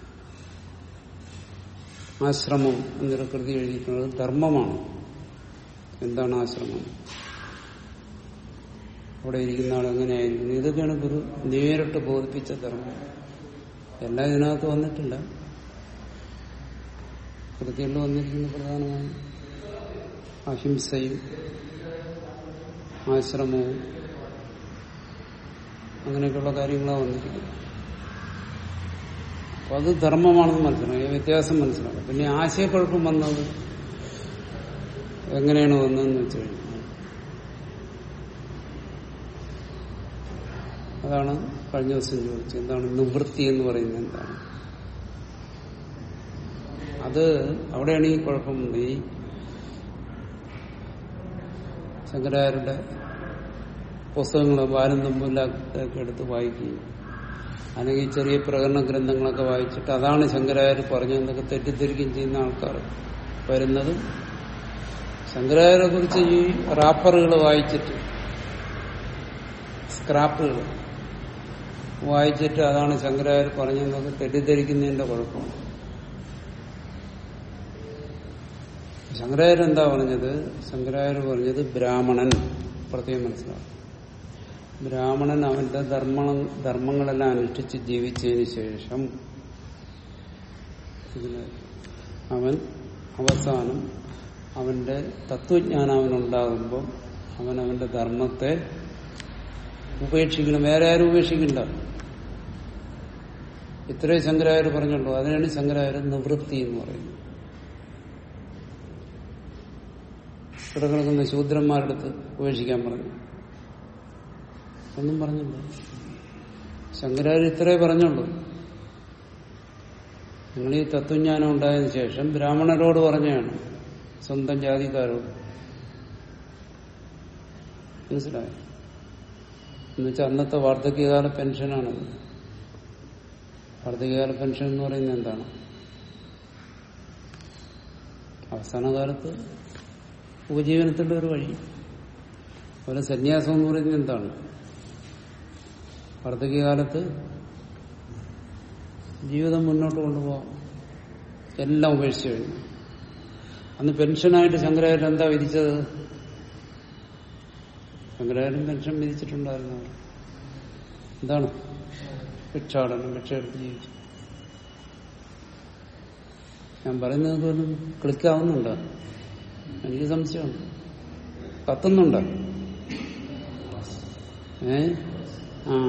ആശ്രമം എന്നൊരു കൃതി എഴുതിയിട്ടുള്ളത് ധർമ്മമാണ് എന്താണ് ആശ്രമം അവിടെ ഇരിക്കുന്ന ആൾ എങ്ങനെയായിരിക്കുന്നു ഇതൊക്കെയാണ് ഗുരു നേരിട്ട് ബോധിപ്പിച്ച ധർമ്മം എല്ലാം ഇതിനകത്ത് വന്നിട്ടില്ല കൃതികളിൽ വന്നിരിക്കുന്ന പ്രധാനമാണ് അഹിംസയും ആശ്രമവും അങ്ങനെയൊക്കെയുള്ള കാര്യങ്ങളാണ് വന്നിരിക്കുന്നത് അപ്പൊ അത് ധർമ്മമാണെന്ന് മനസ്സിലാക്കാം വ്യത്യാസം മനസ്സിലാക്കാം പിന്നെ ആശയക്കുഴപ്പം വന്നത് എങ്ങനെയാണ് വന്നതെന്ന് വെച്ച് കഴിഞ്ഞാൽ അതാണ് കഴിഞ്ഞ ദിവസം ചോദിച്ചത് എന്താണ് നിവൃത്തി എന്ന് പറയുന്നത് എന്താണ് അത് അവിടെയാണ് ഈ കുഴപ്പം ഈ ശങ്കരാചാര്യരുടെ പുസ്തകങ്ങൾ ബാലം തമ്പിലൊക്കെ എടുത്ത് വായിക്കുകയും അല്ലെങ്കിൽ ചെറിയ പ്രകടന ഗ്രന്ഥങ്ങളൊക്കെ വായിച്ചിട്ട് അതാണ് ശങ്കരാചാര്യ പറഞ്ഞതെന്നൊക്കെ തെറ്റിദ്ധരിക്കുകയും ചെയ്യുന്ന ആൾക്കാർ വരുന്നത് ശങ്കരാചാര്യെ കുറിച്ച് ഈ റാപ്പറുകൾ വായിച്ചിട്ട് സ്ക്രാപ്പുകൾ വായിച്ചിട്ട് അതാണ് ശങ്കരാചാര്യ പറഞ്ഞതെന്നൊക്കെ തെറ്റിദ്ധരിക്കുന്നതിന്റെ കുഴപ്പമാണ് ശങ്കരാചാര്യ എന്താ പറഞ്ഞത് ശങ്കരാചാര്യ പറഞ്ഞത് ബ്രാഹ്മണൻ പ്രത്യേകം മനസ്സിലാക്കും ബ്രാഹ്മണൻ അവന്റെ ധർമ്മ ധർമ്മങ്ങളെല്ലാം അനുഷ്ഠിച്ച് ജീവിച്ചതിന് ശേഷം ഇതില് അവൻ അവസാനം അവന്റെ തത്വജ്ഞാനം അവനുണ്ടാകുമ്പോൾ അവൻ അവന്റെ ധർമ്മത്തെ ഉപേക്ഷിക്കണം വേറെ ആരും ഉപേക്ഷിക്കണ്ട ഇത്രയും ശങ്കരാചാര്യ പറഞ്ഞുള്ളൂ അതിനാണ് ശങ്കരാചാര്യ നിവൃത്തി എന്ന് പറയുന്നത് ഇവിടെ കിടക്കുന്ന ശൂദ്രന്മാരുടെ അടുത്ത് ഉപേക്ഷിക്കാൻ പറഞ്ഞു ഒന്നും പറഞ്ഞില്ല ശങ്കരാചാര്യ ഇത്രേ പറഞ്ഞുള്ളൂ നിങ്ങൾ ഈ തത്വജ്ഞാനം ഉണ്ടായതിനു ശേഷം ബ്രാഹ്മണരോട് പറഞ്ഞാണ് സ്വന്തം ജാതിക്കാരോട് മനസ്സിലായോ എന്നുവെച്ചാൽ അന്നത്തെ വാർദ്ധക്യകാല പെൻഷനാണത് വാർദ്ധക്യകാല പെൻഷൻ എന്ന് പറയുന്നത് എന്താണ് അവസാന കാലത്ത് ഉപജീവനത്തിന്റെ ഒരു വഴി അതുപോലെ സന്യാസം എന്ന് പറയുന്നത് എന്താണ് വാർദ്ധക്യകാലത്ത് ജീവിതം മുന്നോട്ട് കൊണ്ടുപോകാം എല്ലാം ഉപേക്ഷിച്ചു കഴിഞ്ഞു അന്ന് പെൻഷനായിട്ട് ശങ്കരാചാര്യൻ എന്താ വിധിച്ചത് ശങ്കരാചാര്യൻ പെൻഷൻ വിധിച്ചിട്ടുണ്ടായിരുന്നു എന്താണ് ഭിക്ഷാടനം ഭിക്ഷ എടുത്ത് ജീവിച്ചു ഞാൻ പറയുന്നത് പോലും ക്ലിക്കാവുന്നുണ്ടോ എനിക്ക് സംശയമുണ്ട് കത്തുന്നുണ്ടോ ഏ ആ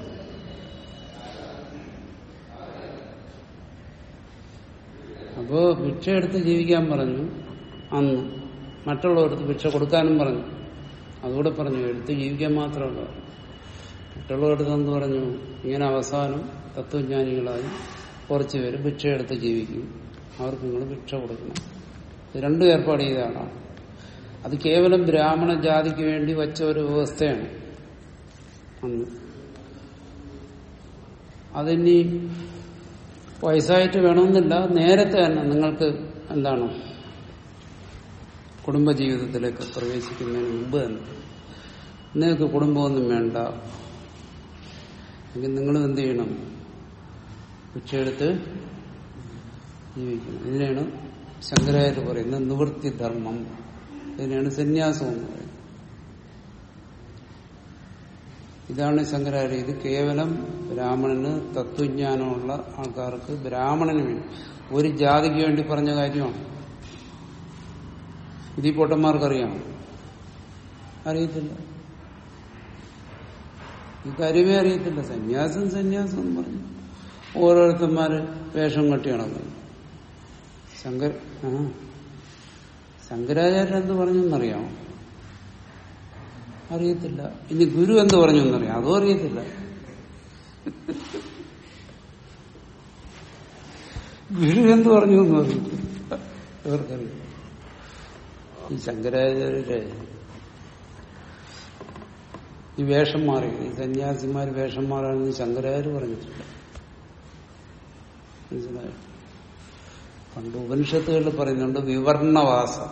അപ്പോ ഭിക്ഷ എടുത്ത് ജീവിക്കാൻ പറഞ്ഞു അന്ന് മറ്റുള്ളവർക്ക് ഭിക്ഷ കൊടുക്കാനും പറഞ്ഞു അതുകൂടെ പറഞ്ഞു എടുത്ത് ജീവിക്കാൻ മാത്രമല്ല മറ്റുള്ളവർക്ക് എന്ത് പറഞ്ഞു ഇങ്ങനെ അവസാനം തത്വജ്ഞാനികളായി കുറച്ചു പേര് ഭിക്ഷ എടുത്ത് ജീവിക്കും അവർക്ക് നിങ്ങൾ ഭിക്ഷ കൊടുക്കണം ഇത് രണ്ടും ഏർപ്പാട് ചെയ്ത ആളാണ് അത് കേവലം ബ്രാഹ്മണ ജാതിക്ക് വേണ്ടി വച്ച ഒരു വ്യവസ്ഥയാണ് അന്ന് അതിനി വയസ്സായിട്ട് വേണമെന്നില്ല നേരത്തെ തന്നെ നിങ്ങൾക്ക് എന്താണ് കുടുംബജീവിതത്തിലേക്ക് പ്രവേശിക്കുന്നതിന് മുമ്പ് തന്നെ നിങ്ങൾക്ക് കുടുംബമൊന്നും വേണ്ട എങ്കിൽ നിങ്ങൾ എന്ത് ചെയ്യണം ഭിക്ഷയെടുത്ത് ജീവിക്കണം ഇതിനെയാണ് ശങ്കരാചാര്യ പറയുന്നത് നിവൃത്തി ധർമ്മം ഇതിനെയാണ് സന്യാസം എന്ന് പറയുന്നത് ഇതാണ് ശങ്കരാചാര്യ ഇത് കേവലം ബ്രാഹ്മണന് തത്വജ്ഞാനമുള്ള ആൾക്കാർക്ക് ബ്രാഹ്മണന് വേണ്ടി ഒരു ജാതിക്ക് വേണ്ടി പറഞ്ഞ കാര്യമാണ് ഇത് ഈ പൊട്ടന്മാർക്കറിയാം അറിയത്തില്ല ഈ കാര്യമേ അറിയത്തില്ല സന്യാസം സന്യാസം എന്ന് പറഞ്ഞു ഓരോരുത്തന്മാര് വേഷം കെട്ടി നടക്കുന്നു ശങ്കർ ആ ശങ്കരാചാര്യൻ എന്ത് പറഞ്ഞെന്നറിയാമോ അറിയത്തില്ല ഇനി ഗുരു എന്ത് പറഞ്ഞു എന്നറിയാം അതും അറിയത്തില്ല ഗുരു എന്ത് പറഞ്ഞു എന്നും അറിയത്തില്ല ഇവർക്കറിയാം ഈ ശങ്കരാചാര്യരെ ഈ വേഷം മാറി ഈ സന്യാസിമാർ വേഷം മാറാണെന്ന് ശങ്കരാചാര്യ പറഞ്ഞിട്ടില്ല മനസ്സിലായോ പണ്ട് ഉപനിഷത്തുകളിൽ പറയുന്നുണ്ട് വിവർണവാസം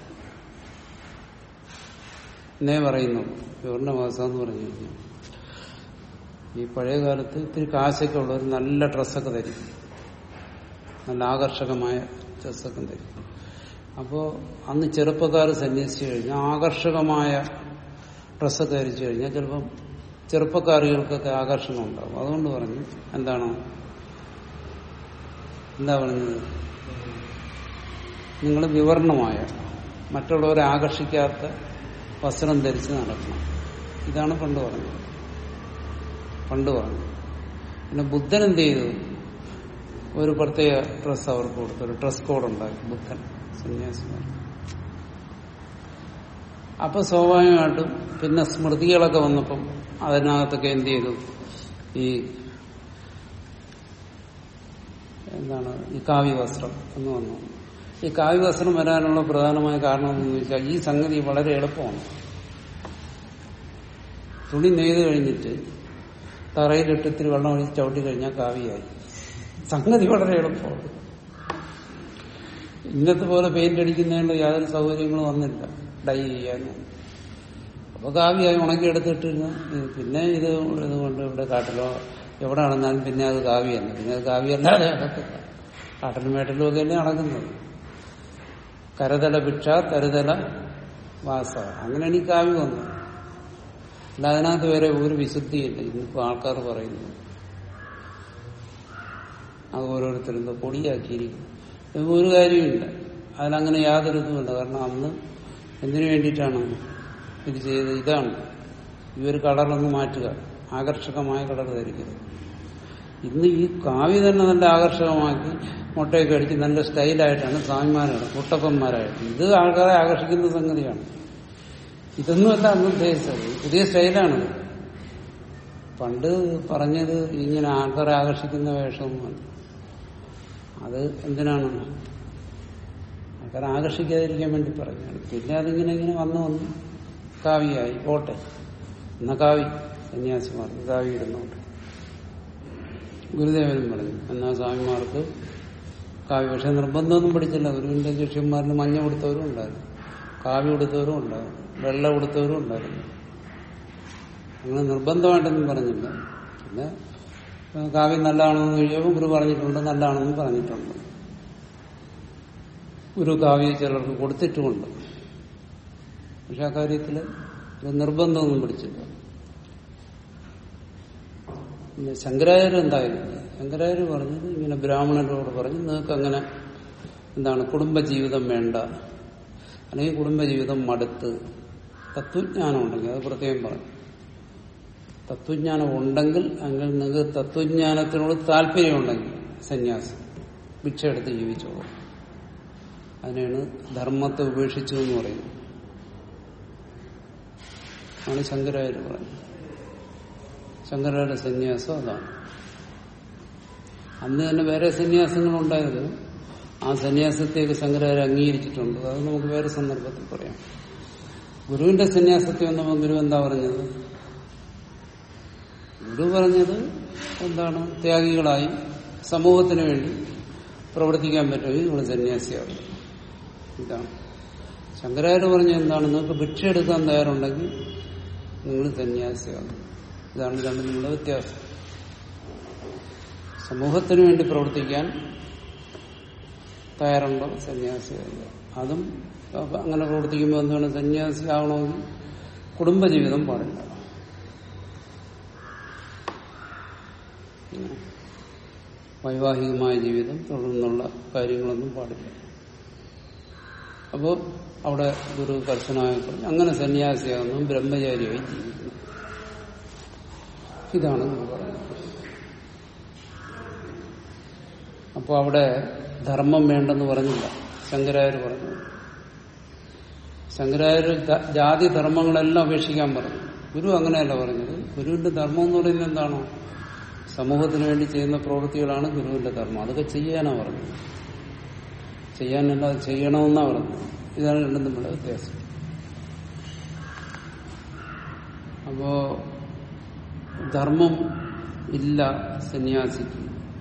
എന്നേ പറയുന്നു വിവർണവാസം എന്ന് പറഞ്ഞു കഴിഞ്ഞാൽ ഈ പഴയ കാലത്ത് ഇത്തിരി കാശൊക്കെ ഉള്ളവർ നല്ല ഡ്രസ്സൊക്കെ ധരിക്കും നല്ല ആകർഷകമായ ഡ്രസ്സൊക്കെ ധരിക്കും അപ്പോ അന്ന് ചെറുപ്പക്കാർ സന്യസിച്ചു കഴിഞ്ഞാൽ ആകർഷകമായ ഡ്രസ്സൊക്കെ ധരിച്ചു കഴിഞ്ഞാൽ ചിലപ്പം ചെറുപ്പക്കാരികൾക്കൊക്കെ ആകർഷണം ഉണ്ടാവും അതുകൊണ്ട് പറഞ്ഞു എന്താണ് എന്താ പറഞ്ഞത് നിങ്ങൾ വിവരണമായ മറ്റുള്ളവരെ ആകർഷിക്കാത്ത വസ്ത്രം ധരിച്ച് നടക്കണം ഇതാണ് പണ്ട് പറഞ്ഞത് പണ്ട് പറഞ്ഞു പിന്നെ ബുദ്ധൻ എന്ത് ചെയ്തു ഒരു പ്രത്യേക ഡ്രസ് അവർക്ക് കൊടുത്തു ഒരു ഡ്രസ് കോഡ് ഉണ്ടാക്കി ബുദ്ധൻ സന്യാസിമാർ അപ്പൊ സ്വാഭാവികമായിട്ടും പിന്നെ സ്മൃതികളൊക്കെ വന്നപ്പം അതിനകത്തൊക്കെ എന്ത് ചെയ്തു ഈ എന്താണ് ഈ കാവ്യവസ്ത്രം എന്ന് വന്നു ഈ കാവ്യവസ്ത്രം വരാനുള്ള പ്രധാനമായ കാരണം എന്ന് വെച്ചാൽ ഈ സംഗതി വളരെ എളുപ്പമാണ് തുണി നെയ്ത് കഴിഞ്ഞിട്ട് തറയിലിട്ട് ഇത്തിരി വെള്ളം ഒഴിച്ച് ചവിട്ടി കഴിഞ്ഞാൽ കാവ്യയായി സംഗതി വളരെ എളുപ്പമാണ് ഇന്നത്തെ പോലെ പെയിന്റ് അടിക്കുന്നതിനുള്ള യാതൊരു സൗകര്യങ്ങളും വന്നില്ല ഡൈ ചെയ്യാനും അപ്പൊ കാവ്യായി ഉണക്കിയെടുത്തിട്ടിരുന്നു ഇത് പിന്നെ ഇത് ഇതുകൊണ്ട് ഇവിടെ കാട്ടിലോ എവിടെ നടന്നാലും പിന്നെ അത് കാവ്യാണ് പിന്നെ അത് കാവ്യല്ലാതെ നടക്കില്ല കാട്ടിലും മേട്ടിലും ഒക്കെ തന്നെ നടക്കുന്നത് കരതല ഭിക്ഷ തരുതല വാസ അങ്ങനെയാണ് ഈ കാവ്യം വന്നത് അല്ല അതിനകത്ത് വരെ ഒരു വിശുദ്ധിയില്ല ഇന്നിപ്പോ ആൾക്കാർ പറയുന്നു അത് ഓരോരുത്തരും പൊടിയാക്കിയിരിക്കും ഇത് ഒരു കാര്യമില്ല അതിലങ്ങനെ യാതൊരു ഇതുമില്ല കാരണം അന്ന് എന്തിനു വേണ്ടിയിട്ടാണ് ഇത് ചെയ്തത് ഇതാണ് ഈ ഒരു കളറൊന്ന് മാറ്റുക ആകർഷകമായ കളർ ധരിക്കരുത് ഇന്ന് ഈ കാവ്യ തന്നെ നല്ല ആകർഷകമാക്കി മുട്ടയൊക്കെ അടിച്ച് നല്ല സ്റ്റൈലായിട്ടാണ് സ്വാമിമാരാണ് കുട്ടപ്പന്മാരായിട്ട് ഇത് ആൾക്കാരെ ആകർഷിക്കുന്ന സംഗതിയാണ് ഇതൊന്നുമല്ല അന്ന് ഉദ്ദേശിച്ചത് പുതിയ സ്റ്റൈലാണ് പണ്ട് പറഞ്ഞത് ഇങ്ങനെ ആൾക്കാരെ ആകർഷിക്കുന്ന വേഷമൊന്നുമല്ല അത് എന്തിനാണ് ആൾക്കാരെ ആകർഷിക്കാതിരിക്കാൻ വേണ്ടി പറഞ്ഞാണ് പിന്നെ അതിങ്ങനെ ഇങ്ങനെ വന്നു വന്നു കാവ്യായി പോട്ടെ എന്നാ കാവി സന്യാസിമാർക്ക് കാവി ഇടുന്നുണ്ട് ഗുരുദേവനും പറഞ്ഞു എന്നാ സ്വാമിമാർക്ക് കാവ്യ പക്ഷെ നിർബന്ധമൊന്നും പഠിച്ചില്ല ഗുരുവിന്റെ ശിഷ്യന്മാരിൽ മഞ്ഞ കൊടുത്തവരും ഉണ്ടായിരുന്നു കാവ്യ കൊടുത്തവരും ഉണ്ടായിരുന്നു വെള്ള കൊടുത്തവരും ഉണ്ടായിരുന്നു അങ്ങനെ നിർബന്ധമായിട്ടൊന്നും പറഞ്ഞില്ല പിന്നെ ഏഹ്, കാവ്യം നല്ലതാണെന്ന് കഴിയുമ്പോൾ ഗുരു പറഞ്ഞിട്ടുണ്ട് നല്ലതാണെന്നും പറഞ്ഞിട്ടുണ്ട് ഗുരു കാവ്യ ചിലർക്ക് കൊടുത്തിട്ടുമുണ്ട് പക്ഷെ ആ കാര്യത്തിൽ ഇത് നിർബന്ധമൊന്നും പിടിച്ചില്ല പിന്നെ ശങ്കരാചാര്യ എന്തായിരുന്നു ശങ്കരാചാര്യ പറഞ്ഞത് ഇങ്ങനെ ബ്രാഹ്മണരോട് പറഞ്ഞു നിങ്ങൾക്ക് അങ്ങനെ എന്താണ് കുടുംബജീവിതം വേണ്ട അല്ലെങ്കിൽ കുടുംബജീവിതം മടുത്ത് തത്വജ്ഞാനം ഉണ്ടെങ്കിൽ അത് പ്രത്യേകം പറഞ്ഞു തത്വജ്ഞാനം ഉണ്ടെങ്കിൽ അങ്ങനെ നിങ്ങൾക്ക് തത്വജ്ഞാനത്തിനോട് താല്പര്യമുണ്ടെങ്കിൽ സന്യാസം ഭിക്ഷ എടുത്ത് ജീവിച്ചോളൂ അതിനാണ് ധർമ്മത്തെ ഉപേക്ഷിച്ചു എന്ന് പറയുന്നത് ആണ് ശങ്കരാചാര്യ പറഞ്ഞത് ശങ്കരയുടെ സന്യാസം അതാണ് അന്ന് തന്നെ വേറെ സന്യാസങ്ങളുണ്ടായിരുന്നു ആ സന്യാസത്തെയൊക്കെ ശങ്കരാചാര്യ അംഗീകരിച്ചിട്ടുണ്ട് അത് നമുക്ക് വേറെ സന്ദർഭത്തിൽ പറയാം ഗുരുവിന്റെ സന്യാസത്തെ വന്നപ്പോൾ ഗുരു എന്താ പറഞ്ഞത് ഗുരു പറഞ്ഞത് എന്താണ് ത്യാഗികളായി സമൂഹത്തിന് വേണ്ടി പ്രവർത്തിക്കാൻ പറ്റുമെങ്കിൽ നിങ്ങൾ സന്യാസിയാവും ഇതാണ് ശങ്കരാചാര്യ പറഞ്ഞ എന്താണ് നിങ്ങൾക്ക് ഭിക്ഷ എടുക്കാൻ തയ്യാറുണ്ടെങ്കിൽ നിങ്ങൾ സന്യാസിയാകും ഇതാണ് രണ്ടും നിങ്ങളുടെ വ്യത്യാസം സമൂഹത്തിന് വേണ്ടി പ്രവർത്തിക്കാൻ തയ്യാറുണ്ടോ സന്യാസിയാകുക അതും അപ്പൊ അങ്ങനെ പ്രവർത്തിക്കുമ്പോൾ എന്താണ് സന്യാസിയാവണമെങ്കിൽ കുടുംബജീവിതം പാടില്ല ഉം. വൈവാഹികമായ ജീവിതം തുടർന്നുള്ള കാര്യങ്ങളൊന്നും പാടില്ല അപ്പോൾ അവിടെ ഗുരു കർശനമായി പറഞ്ഞു അങ്ങനെ സന്യാസിയാകുന്നു ബ്രഹ്മചാരിയായി ജീവിക്കുന്നു ഇതാണ് ഗുരു പറയുന്നത് അപ്പോൾ അവിടെ ധർമ്മം വേണ്ടെന്ന് പറഞ്ഞില്ല ശങ്കരാചാര്യ പറഞ്ഞു ശങ്കരാചാര്യ ജ- ജാതി ധർമ്മങ്ങളെല്ലാം ഉപേക്ഷിക്കാൻ പറഞ്ഞു ഗുരു അങ്ങനെയല്ല പറഞ്ഞത് ഗുരുവിന്റെ ധർമ്മം എന്ന് പറയുന്നത് എന്താണോ സമൂഹത്തിന് വേണ്ടി ചെയ്യുന്ന പ്രവൃത്തികളാണ് ഗുരുവിന്റെ ധർമ്മം അതൊക്കെ ചെയ്യാനാ പറഞ്ഞത് ചെയ്യാനല്ല അത് ചെയ്യണമെന്നാ പറഞ്ഞത് ഇതാണ് രണ്ടും തമ്മിലുള്ള വ്യത്യാസം അപ്പോ ധർമ്മം ഇല്ല സന്യാസിക്ക്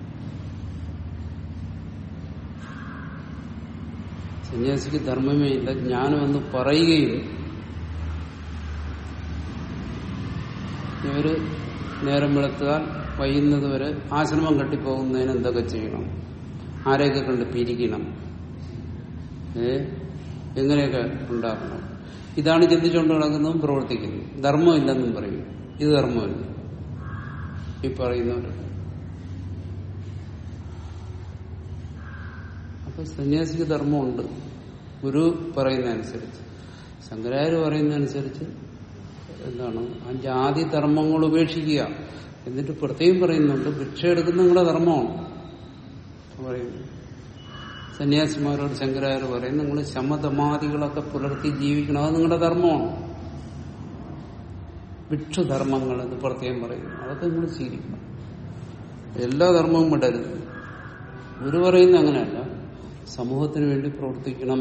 സന്യാസിക്ക് ധർമ്മമേ ഇല്ല ജ്ഞാനമെന്ന് പറയുകയും ഇവര് നേരം വെളുത്താൽ വൈകുന്നത് വരെ ആശ്രമം കെട്ടിപ്പോകുന്നതിന് എന്തൊക്കെ ചെയ്യണം ആരെയൊക്കെ കണ്ട് പിരിക്കണം ഏ എങ്ങനെയൊക്കെ ഉണ്ടാക്കണം ഇതാണ് ചിന്തിച്ചുകൊണ്ട് നടക്കുന്നതും പ്രവർത്തിക്കുന്നതും ധർമ്മമില്ലെന്നും പറയും ഇത് ധർമ്മമില്ല ഈ പറയുന്നവർ അപ്പൊ സന്യാസിക്ക് ധർമ്മമുണ്ട് ഗുരു പറയുന്നതനുസരിച്ച് ശങ്കരാചാര്യ പറയുന്നതനുസരിച്ച് എന്താണ് ആ ജാതി ധർമ്മങ്ങൾ ഉപേക്ഷിക്കുക എന്നിട്ട് പ്രത്യേകം പറയുന്നുണ്ട് ഭിക്ഷ എടുക്കുന്ന നിങ്ങളുടെ ധർമ്മമാണ് പറയുന്നു സന്യാസിമാരോട് ശങ്കരാചാര്യ പറയും നിങ്ങൾ ശമതമാദികളൊക്കെ പുലർത്തി ജീവിക്കണം അത് നിങ്ങളുടെ ധർമ്മമാണ് ഭിക്ഷുധർമ്മങ്ങൾ എന്ന് പ്രത്യേകം പറയുന്നു അതൊക്കെ നിങ്ങൾ സ്വീകരിക്കണം എല്ലാ ധർമ്മവും വിടരുത് ഗുരു പറയുന്നത് അങ്ങനെയല്ല സമൂഹത്തിന് വേണ്ടി പ്രവർത്തിക്കണം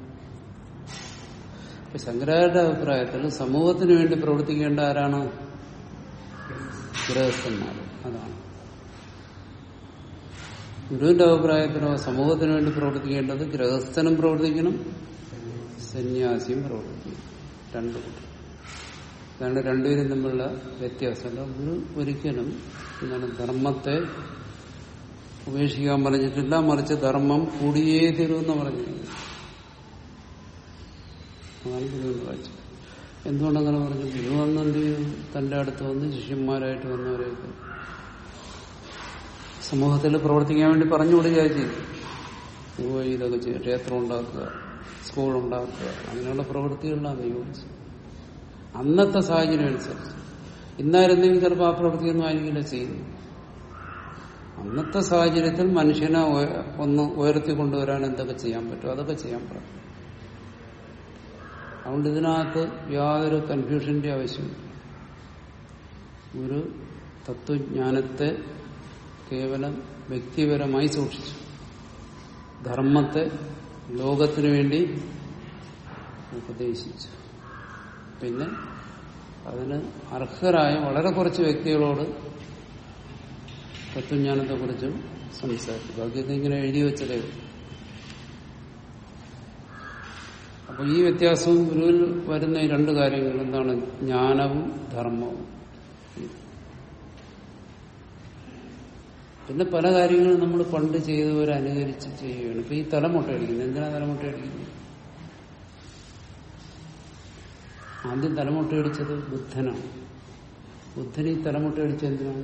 ഇപ്പൊ ശങ്കരാചാര്യ അഭിപ്രായത്തിൽ സമൂഹത്തിന് വേണ്ടി പ്രവർത്തിക്കേണ്ട ആരാണ് ഗൃഹസ്ഥന്മാർ അതാണ് ഗുരുവിന്റെ അഭിപ്രായത്തിലോ സമൂഹത്തിന് വേണ്ടി പ്രവർത്തിക്കേണ്ടത് ഗൃഹസ്ഥനും പ്രവർത്തിക്കണം സന്യാസിയും പ്രവർത്തിക്കണം രണ്ടു കൂട്ടർ അതാണ് രണ്ടുപേരും തമ്മിലുള്ള വ്യത്യാസമല്ല ഗുരു ഒരിക്കലും എന്താണ് ധർമ്മത്തെ ഉപേക്ഷിക്കാൻ പറഞ്ഞിട്ടില്ല മറിച്ച് ധർമ്മം കൂടിയേ തീരുമെന്ന് പറഞ്ഞിരിക്കുന്നു അതാണ് ഗുരുവിന്റെ കാഴ്ച എന്തുകൊണ്ടങ്ങനെ പറഞ്ഞു ഗുരു വന്ന് എന്ത് ചെയ്തു തന്റെ അടുത്ത് വന്ന് ശിഷ്യന്മാരായിട്ട് വന്നവരെയൊക്കെ സമൂഹത്തിൽ പ്രവർത്തിക്കാൻ വേണ്ടി പറഞ്ഞു കൊടുക്കുക ചെയ്തു പോയി ഇതൊക്കെ ചെയ്യുക ക്ഷേത്രം ഉണ്ടാക്കുക സ്കൂൾ ഉണ്ടാക്കുക അങ്ങനെയുള്ള പ്രവൃത്തികളിലാണ് നിയോഗിച്ചത് അന്നത്തെ സാഹചര്യം അനുസരിച്ച് ഇന്നായിരുന്നെങ്കിൽ ചിലപ്പോൾ ആ പ്രവൃത്തിയൊന്നും ആയിരിക്കില്ല ചെയ്യുന്നു അന്നത്തെ സാഹചര്യത്തിൽ മനുഷ്യനെ ഉയ- ഒന്ന് ഉയർത്തി കൊണ്ടുവരാൻ എന്തൊക്കെ ചെയ്യാൻ പറ്റും അതൊക്കെ ചെയ്യാൻ പറ്റും അതുകൊണ്ട് ഇതിനകത്ത് യാതൊരു കൺഫ്യൂഷന്റെ ആവശ്യമില്ല ഒരു തത്വജ്ഞാനത്തെ കേവലം വ്യക്തിപരമായി സൂക്ഷിച്ചു ധർമ്മത്തെ ലോകത്തിനു വേണ്ടി ഉപദേശിച്ചു പിന്നെ അതിന് അർഹരായ വളരെ കുറച്ച് വ്യക്തികളോട് തത്വജ്ഞാനത്തെക്കുറിച്ചും സംസാരിച്ചു ബാക്കിയൊക്കെ ഇങ്ങനെ എഴുതി വെച്ചതേ ഉള്ളൂ. അപ്പൊ ഈ വ്യത്യാസവും ഗുരുവിൽ വരുന്ന ഈ രണ്ട് കാര്യങ്ങൾ എന്താണ് ജ്ഞാനവും ധർമ്മവും പിന്നെ പല കാര്യങ്ങളും നമ്മൾ പണ്ട് ചെയ്തവരെ അനുകരിച്ച് ചെയ്യുകയാണ് ഇപ്പൊ ഈ തലമുട്ട അടിക്കുന്നത് എന്തിനാ തലമുട്ട അടിക്കുന്നത് ആദ്യം തലമുട്ട അടിച്ചത് ബുദ്ധനാണ് ബുദ്ധൻ ഈ തലമുട്ട അടിച്ചത് എന്തിനാണ്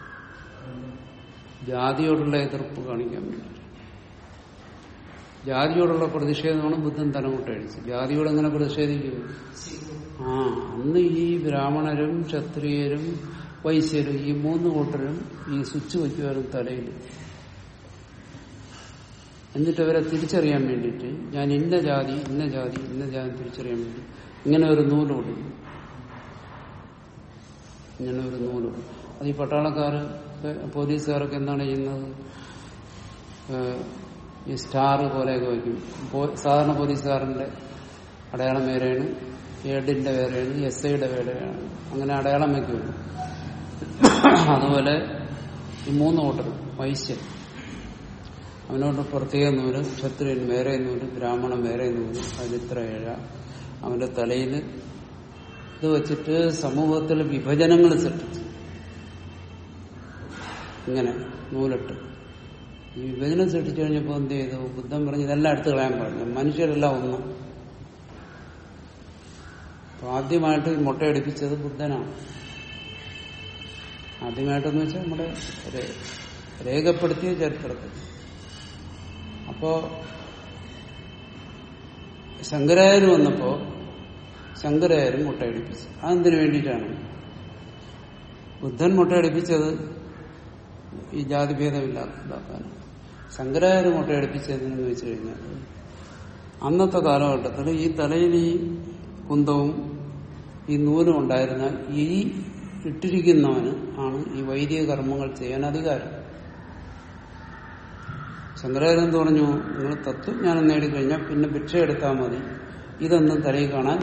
ജാതിയോടുള്ള എതിർപ്പ് കാണിക്കാൻ വേണ്ടി ജാതിയോടുള്ള പ്രതിഷേധമാണ് ബുദ്ധൻ തലമുട്ട അടിച്ചത് ജാതിയോട് എങ്ങനെ പ്രതിഷേധിക്കും ആ അന്ന് ഈ ബ്രാഹ്മണരും ക്ഷത്രിയരും വൈശ്യരും ഈ മൂന്ന് കൂട്ടരും ഈ സ്വിച്ച് വയ്ക്കുമായിരുന്നു തലയിൽ എന്നിട്ട് അവരെ തിരിച്ചറിയാൻ വേണ്ടിയിട്ട് ഞാൻ ഇന്ന ജാതി ഇന്ന ജാതി ഇന്ന ജാതി തിരിച്ചറിയാൻ വേണ്ടി ഇങ്ങനെ ഒരു നൂല് കൊടുക്കും ഇങ്ങനെ ഒരു നൂല് കൊടുക്കും അത് ഈ പട്ടാളക്കാർ പോലീസുകാരൊക്കെ എന്താണ് ചെയ്യുന്നത് ഏഹ് ഈ സ്റ്റാർ പോലെയൊക്കെ വയ്ക്കും പോ- സാധാരണ പോലീസുകാരന്റെ അടയാളം വേറെയാണ് എഡിന്റെ വേറെയാണ് എസ് ഐയുടെ വേറെയാണ് അങ്ങനെ അടയാളം വയ്ക്കുമല്ലോ അതുപോലെ ഈ മൂന്ന് കൂട്ടർ വൈശ്യൻ അവനോട് പ്രത്യേക നൂല് ക്ഷത്രിയൻ വേറെ നൂല് ബ്രാഹ്മണൻ വേറെ നൂല് അതിലിത്ര ഏഴ അവന്റെ തലയിൽ ഇത് വെച്ചിട്ട് സമൂഹത്തിൽ വിഭജനങ്ങൾ സൃഷ്ടിച്ചു ഇങ്ങനെ നൂലിട്ട് ഈ വിഭജനം സൃഷ്ടിച്ചു കഴിഞ്ഞപ്പോൾ എന്ത് ചെയ്തു ബുദ്ധൻ പറഞ്ഞു ഇതെല്ലാം എടുത്തു കളയാൻ പറഞ്ഞു മനുഷ്യരെല്ലാം ഒന്നും അപ്പൊ ആദ്യമായിട്ട് ഈ മുട്ടയടിപ്പിച്ചത് ബുദ്ധനാണ് ആദ്യമായിട്ടെന്ന് വെച്ചാൽ നമ്മുടെ രേ- രേഖപ്പെടുത്തിയ ചരിത്രത്തിൽ അപ്പോ ശങ്കരായർ വന്നപ്പോ ശങ്കരായരും മുട്ടയടിപ്പിച്ചു അതെന്തിനു വേണ്ടിയിട്ടാണ് ബുദ്ധൻ മുട്ടയടിപ്പിച്ചത് ഈ ജാതിഭേദമില്ലാതാക്കാൻ ശങ്കരായർ മുട്ടയടിപ്പിച്ചതെന്ന് വെച്ച് കഴിഞ്ഞാൽ അന്നത്തെ കാലഘട്ടത്തിൽ ഈ തലയിൽ ഈ കുന്തവും ഈ നൂലും ഉണ്ടായിരുന്നാൽ ഈ ഇട്ടിരിക്കുന്നവന് ആണ് ഈ വൈദിക കർമ്മങ്ങൾ ചെയ്യാൻ അധികാരം ശങ്കരാചാര്യൻ എന്ത് പറഞ്ഞു നിങ്ങൾ തത്വജ്ഞാനം നേടിക്കഴിഞ്ഞാൽ പിന്നെ ഭിക്ഷ എടുത്താൽ മതി ഇതൊന്നും തലയിൽ കാണാൻ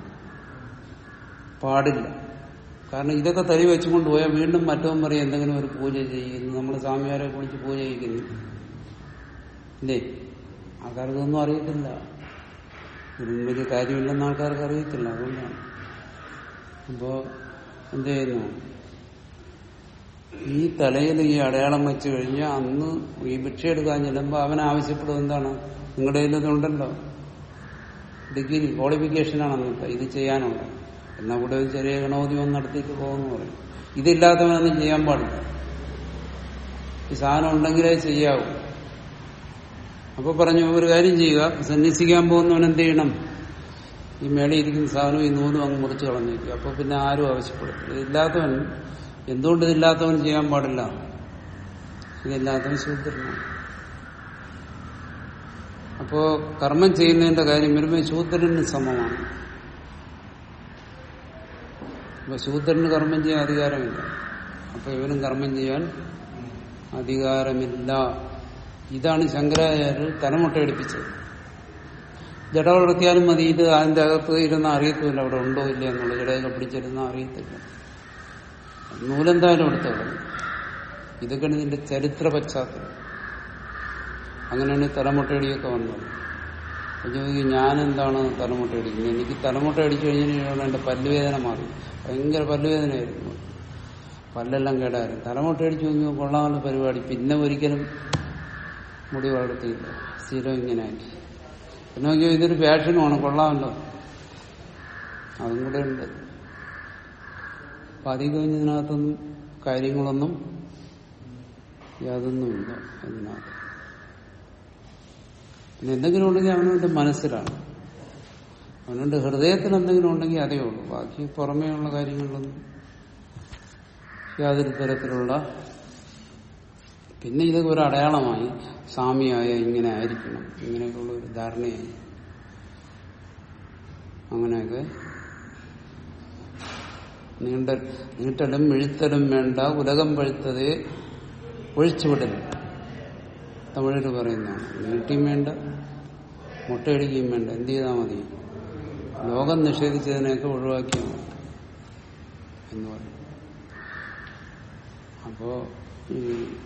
പാടില്ല കാരണം ഇതൊക്കെ തലി വെച്ചുകൊണ്ട് പോയാൽ വീണ്ടും മറ്റവൻ പറയും എന്തെങ്കിലും ഒരു പൂജ ചെയ്യുന്നു നമ്മൾ സ്വാമിയാരെ കുളിച്ച് പൂജ ചെയ്യിക്കുന്നു ഇല്ലേ ആൾക്കാർക്ക് ഒന്നും അറിയത്തില്ല ഇതിന് വലിയ കാര്യമില്ലെന്ന് ആൾക്കാർക്ക് അറിയത്തില്ല അതുകൊണ്ടാണ് അപ്പോ എന്ത് ചെയ്യുന്നു ഈ തലയിൽ ഈ അടയാളം വെച്ച് കഴിഞ്ഞാൽ അന്ന് ഈ ഭിക്ഷ എടുക്കാൻ ചെല്ലുമ്പോൾ അവൻ ആവശ്യപ്പെടുന്നത് എന്താണ് നിങ്ങളുടെ കയ്യിൽ ഇതുണ്ടല്ലോ ഡിഗ്രി ക്വാളിഫിക്കേഷനാണ് അന്നത്തെ ഇത് ചെയ്യാനുള്ളത് എന്നാൽ കൂടെ ഒരു ചെറിയ ഗണപതി വന്ന് നടത്തിയിട്ട് പോകുമെന്ന് പറയും ഇതില്ലാത്തവനൊന്നും ചെയ്യാൻ പാടില്ല ഈ സാധനം ഉണ്ടെങ്കിലേ ചെയ്യാവൂ അപ്പൊ പറഞ്ഞു ഒരു കാര്യം ചെയ്യുക സന്യസിക്കാൻ പോകുന്നവൻ എന്ത് ചെയ്യണം ഈ മേളിൽ ഇരിക്കുന്ന സാധനം ഈ നൂലും അങ്ങ് മുറിച്ച് കളഞ്ഞേക്കും അപ്പൊ പിന്നെ ആരും ആവശ്യപ്പെടും ഇതില്ലാത്തവൻ എന്തുകൊണ്ട് ഇതില്ലാത്തവൻ ചെയ്യാൻ പാടില്ല ഇതില്ലാത്തവൻ ശൂദ്രനാണ് അപ്പോ കർമ്മം ചെയ്യുന്നതിന്റെ കാര്യം വരുമ്പോൾ ശൂദ്രന് സമമാണ് അപ്പൊ ശൂദ്രന് കർമ്മം ചെയ്യാൻ അധികാരമില്ല അപ്പൊ ഇവനും കർമ്മം ചെയ്യാൻ അധികാരമില്ല ഇതാണ് ശങ്കരാചാര്യർ തലമുട്ടയടിപ്പിച്ചത് ജട വളർത്തിയാലും മതി ഇത് അതിന്റെ അകത്ത് ഇരുന്ന അറിയത്തുമില്ല അവിടെ ഉണ്ടോ ഇല്ല എന്നുള്ള ജടയൊക്കെ പിടിച്ചിരുന്ന അറിയത്തില്ല നൂലെന്തായാലും എടുത്തോളൂ ഇതൊക്കെയാണ് ഇതിന്റെ ചരിത്ര പശ്ചാത്തലം അങ്ങനെയാണ് ഈ തലമുട്ടയടിയൊക്കെ വന്നത് അപ്പൊ ചോദിക്കും ഞാൻ എന്താണ് തലമുട്ടയടിക്കുന്നത് എനിക്ക് തലമുട്ട അടിച്ചു കഴിഞ്ഞാൽ എന്റെ പല്ലുവേദന മാറി ഭയങ്കര പല്ലുവേദനയായിരുന്നു പല്ലെല്ലാം കേടായിരുന്നു തലമുട്ട അടിച്ചു കഴിഞ്ഞാൽ കൊള്ളാനുള്ള പരിപാടി പിന്നെ ഒരിക്കലും മുടി വളർത്തിയില്ല സ്ഥിരം ഇങ്ങനെ ആക്കി പിന്നെ നോക്കിയോ ഇതൊരു ഫാഷനുമാണ് കൊള്ളാമല്ലോ അതും കൂടെ ഉണ്ട് അപ്പൊ അധികം കഴിഞ്ഞതിനകത്തൊന്നും കാര്യങ്ങളൊന്നും യാതൊന്നുമില്ല അതിനകത്ത് പിന്നെ എന്തെങ്കിലും ഉണ്ടെങ്കിൽ അവനവന്റെ മനസ്സിലാണ് അവനവന്റെ ഹൃദയത്തിൽ എന്തെങ്കിലും ഉണ്ടെങ്കിൽ അതേ ഉള്ളൂ ബാക്കി പുറമേയുള്ള കാര്യങ്ങളിലൊന്നും യാതൊരു തരത്തിലുള്ള പിന്നെ ഇതൊക്കെ ഒരു അടയാളമായി സ്വാമിയായ ഇങ്ങനെ ആയിരിക്കണം ഇങ്ങനെയൊക്കെയുള്ള ഒരു ധാരണയായി അങ്ങനെയൊക്കെ നീണ്ട നീട്ടലും മിഴുത്തലും വേണ്ട ഉലകം പഴുത്തതേ ഒഴിച്ചുവിടലും തമിഴിൽ പറയുന്നതാണ് നീട്ടിയും വേണ്ട മുട്ടയടിക്കുകയും വേണ്ട എന്ത് ചെയ്താൽ മതി ലോകം നിഷേധിച്ചതിനെയൊക്കെ ഒഴിവാക്കിയാൽ മതി എന്ന് പറയും അപ്പോ ഈ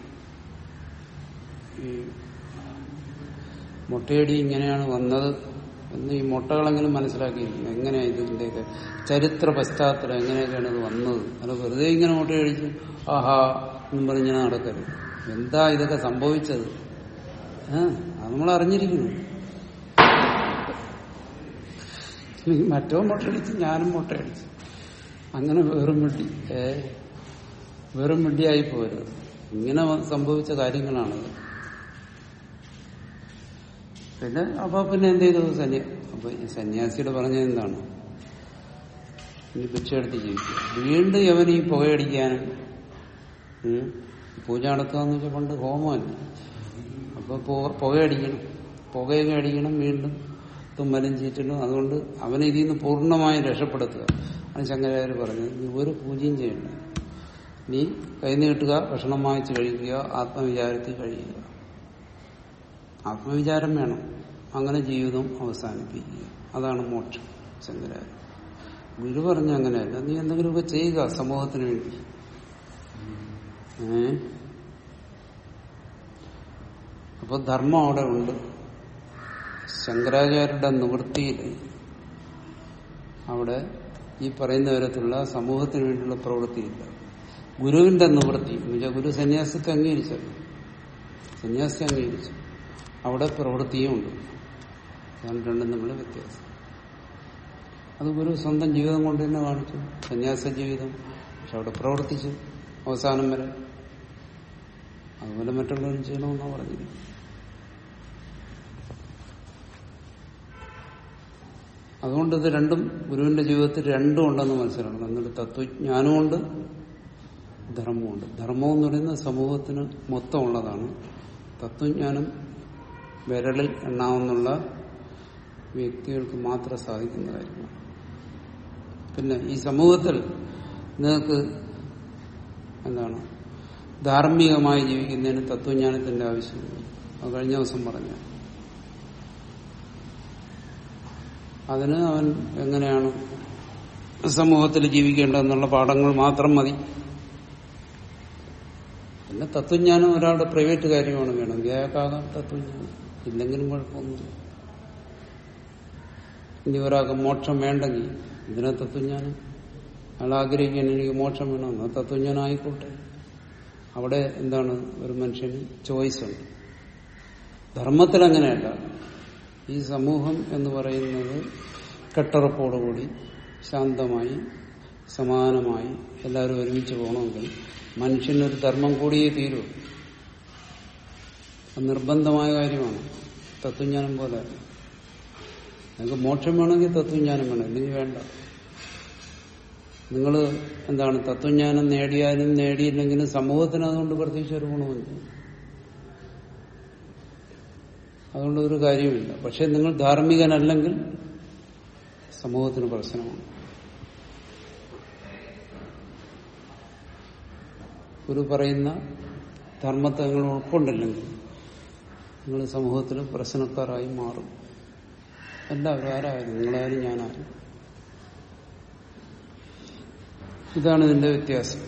ഈ മുട്ടയടി ഇങ്ങനെയാണ് വന്നത് എന്ന് ഈ മുട്ടകളെങ്കിലും മനസ്സിലാക്കിയിരിക്കും എങ്ങനെയാ ഇതിന്റെയൊക്കെ ചരിത്ര പശ്ചാത്തലം എങ്ങനെയൊക്കെയാണ് ഇത് വന്നത് അല്ല വെറുതെ ഇങ്ങനെ മുട്ടയടിച്ച് ആഹാ എന്നും പറഞ്ഞിങ്ങനെ നടക്കരുത് എന്താ ഇതൊക്കെ സംഭവിച്ചത് ഏ അത് നമ്മൾ അറിഞ്ഞിരിക്കുന്നു മറ്റോ മുട്ടയടിച്ച് ഞാനും മുട്ടയടിച്ചു അങ്ങനെ വെറും വെട്ടി ഏ വെറും വെട്ടിയായി പോരുത് ഇങ്ങനെ സംഭവിച്ച കാര്യങ്ങളാണത് പിന്നെ അപ്പൊ പിന്നെ എന്ത് ചെയ്തു സന്യ അപ്പൊ ഈ സന്യാസിയുടെ പറഞ്ഞത് എന്താണ് ഇനി ഭിക്ഷയെടുത്ത് ജീവിക്കുക വീണ്ടും യവൻ ഈ പുകയടിക്കാനും ഉം, പൂജ നടത്തുകയെന്ന് വെച്ചാൽ പണ്ട് ഹോമമല്ല അപ്പൊ പു- പുകയടിക്കണം പുകയൊക്കെ അടിക്കണം വീണ്ടും തുമ്മലും ചീറ്റലും അതുകൊണ്ട് അവനെ ഇതിൽ നിന്ന് പൂർണ്ണമായി രക്ഷപ്പെടുത്തുക ആണ് ശങ്കരാചാര്യ പറഞ്ഞത് നീ ഒരു പൂജയും ചെയ്യണ്ട നീ കൈ നീട്ടുക ഭക്ഷണം വാങ്ങിച്ച് കഴിക്കുക ആത്മവിചാരത്തിൽ കഴിയുക ആത്മവിചാരം വേണം അങ്ങനെ ജീവിതം അവസാനിപ്പിക്കുക അതാണ് മോക്ഷം ശങ്കരാചാര്യ ഗുരു പറഞ്ഞ അങ്ങനെയല്ല നീ എന്തെങ്കിലുമൊക്കെ ചെയ്യുക സമൂഹത്തിന് വേണ്ടി ഏ അപ്പൊ ധർമ്മം അവിടെ ഉണ്ട് ശങ്കരാചാര്യരുടെ നിവൃത്തിയിൽ അവിടെ ഈ പറയുന്ന തരത്തിലുള്ള സമൂഹത്തിന് വേണ്ടിയുള്ള പ്രവൃത്തിയില്ല ഗുരുവിന്റെ നിവൃത്തി എന്ന് വെച്ചാൽ ഗുരു സന്യാസത്തെ അംഗീകരിച്ചല്ലോ സന്യാസത്തെ അംഗീകരിച്ചു അവിടെ പ്രവൃത്തിയും ഉണ്ട് അതാണ് രണ്ടും തമ്മിൽ വ്യത്യാസം അത് ഗുരു സ്വന്തം ജീവിതം കൊണ്ട് തന്നെ കാണിച്ചു സന്യാസ ജീവിതം പക്ഷെ അവിടെ പ്രവർത്തിച്ചു അവസാനം വരെ അതുപോലെ മറ്റുള്ളവരും ചെയ്യണമെന്നാണ് പറഞ്ഞിരിക്കുന്നത് അതുകൊണ്ട് ഇത് രണ്ടും ഗുരുവിന്റെ ജീവിതത്തിൽ രണ്ടും ഉണ്ടെന്ന് മനസ്സിലാക്കണം എന്നിട്ട് തത്വജ്ഞാനമുണ്ട് ധർമ്മമുണ്ട് ധർമ്മം എന്ന് പറയുന്നത് സമൂഹത്തിന് മൊത്തം ഉള്ളതാണ് തത്വജ്ഞാനം വിരളിൽ എണ്ണാവുന്നുള്ള വ്യക്തികൾക്ക് മാത്രം സാധിക്കുന്ന കാര്യമാണ് പിന്നെ ഈ സമൂഹത്തിൽ നിങ്ങൾക്ക് എന്താണ് ധാർമ്മികമായി ജീവിക്കുന്നതിന് തത്വജ്ഞാനത്തിന്റെ ആവശ്യമില്ല അത് കഴിഞ്ഞ ദിവസം പറഞ്ഞു അതിന് അവൻ എങ്ങനെയാണ് സമൂഹത്തിൽ ജീവിക്കേണ്ടതെന്നുള്ള പാഠങ്ങൾ മാത്രം മതി പിന്നെ തത്വജ്ഞാനം ഒരാളുടെ പ്രൈവറ്റ് കാര്യമാണ് വേണമെങ്കിൽ അയാൾക്കാകാം തത്വജ്ഞാനം ഇല്ലെങ്കിലും കുഴപ്പമൊന്നുമില്ല ഇനി ഒരാൾക്ക് മോക്ഷം വേണ്ടെങ്കിൽ ഇതിനെ തത്വജ്ഞാനം അയാൾ ആഗ്രഹിക്കാൻ എനിക്ക് മോക്ഷം വേണമെന്ന് അത് തത്വജ്ഞാനം ആയിക്കോട്ടെ അവിടെ എന്താണ് ഒരു മനുഷ്യന് ചോയ്സ് ഉണ്ട് ധർമ്മത്തിൽ അങ്ങനെയല്ല ഈ സമൂഹം എന്ന് പറയുന്നത് കെട്ടുറപ്പോടുകൂടി ശാന്തമായി സമാനമായി എല്ലാവരും ഒരുമിച്ച് പോകണമെങ്കിൽ മനുഷ്യനൊരു ധർമ്മം കൂടിയേ തീരൂ അത് നിർബന്ധമായ കാര്യമാണ് തത്വജ്ഞാനം പോലെ നിങ്ങൾക്ക് മോക്ഷം വേണമെങ്കിൽ തത്വജ്ഞാനം വേണം ഇല്ലെങ്കിൽ വേണ്ട നിങ്ങൾ എന്താണ് തത്വജ്ഞാനം നേടിയാലും നേടിയില്ലെങ്കിലും സമൂഹത്തിന് അതുകൊണ്ട് പ്രത്യേകിച്ച് ഒരു ഗുണമില്ല അതുകൊണ്ട് ഒരു കാര്യമില്ല പക്ഷെ നിങ്ങൾ ധാർമ്മികനല്ലെങ്കിൽ സമൂഹത്തിന് പ്രശ്നമാണ് ഒരു പറയുന്ന ധർമ്മത്തെ നിങ്ങൾ ഉൾക്കൊണ്ടില്ലെങ്കിൽ നിങ്ങൾ സമൂഹത്തിൽ പ്രശ്നക്കാരായി മാറും എല്ലാവരും ആരായാലും നിങ്ങളായാലും ഞാനായാലും ഇതാണ് ഇതിന്റെ വ്യത്യാസം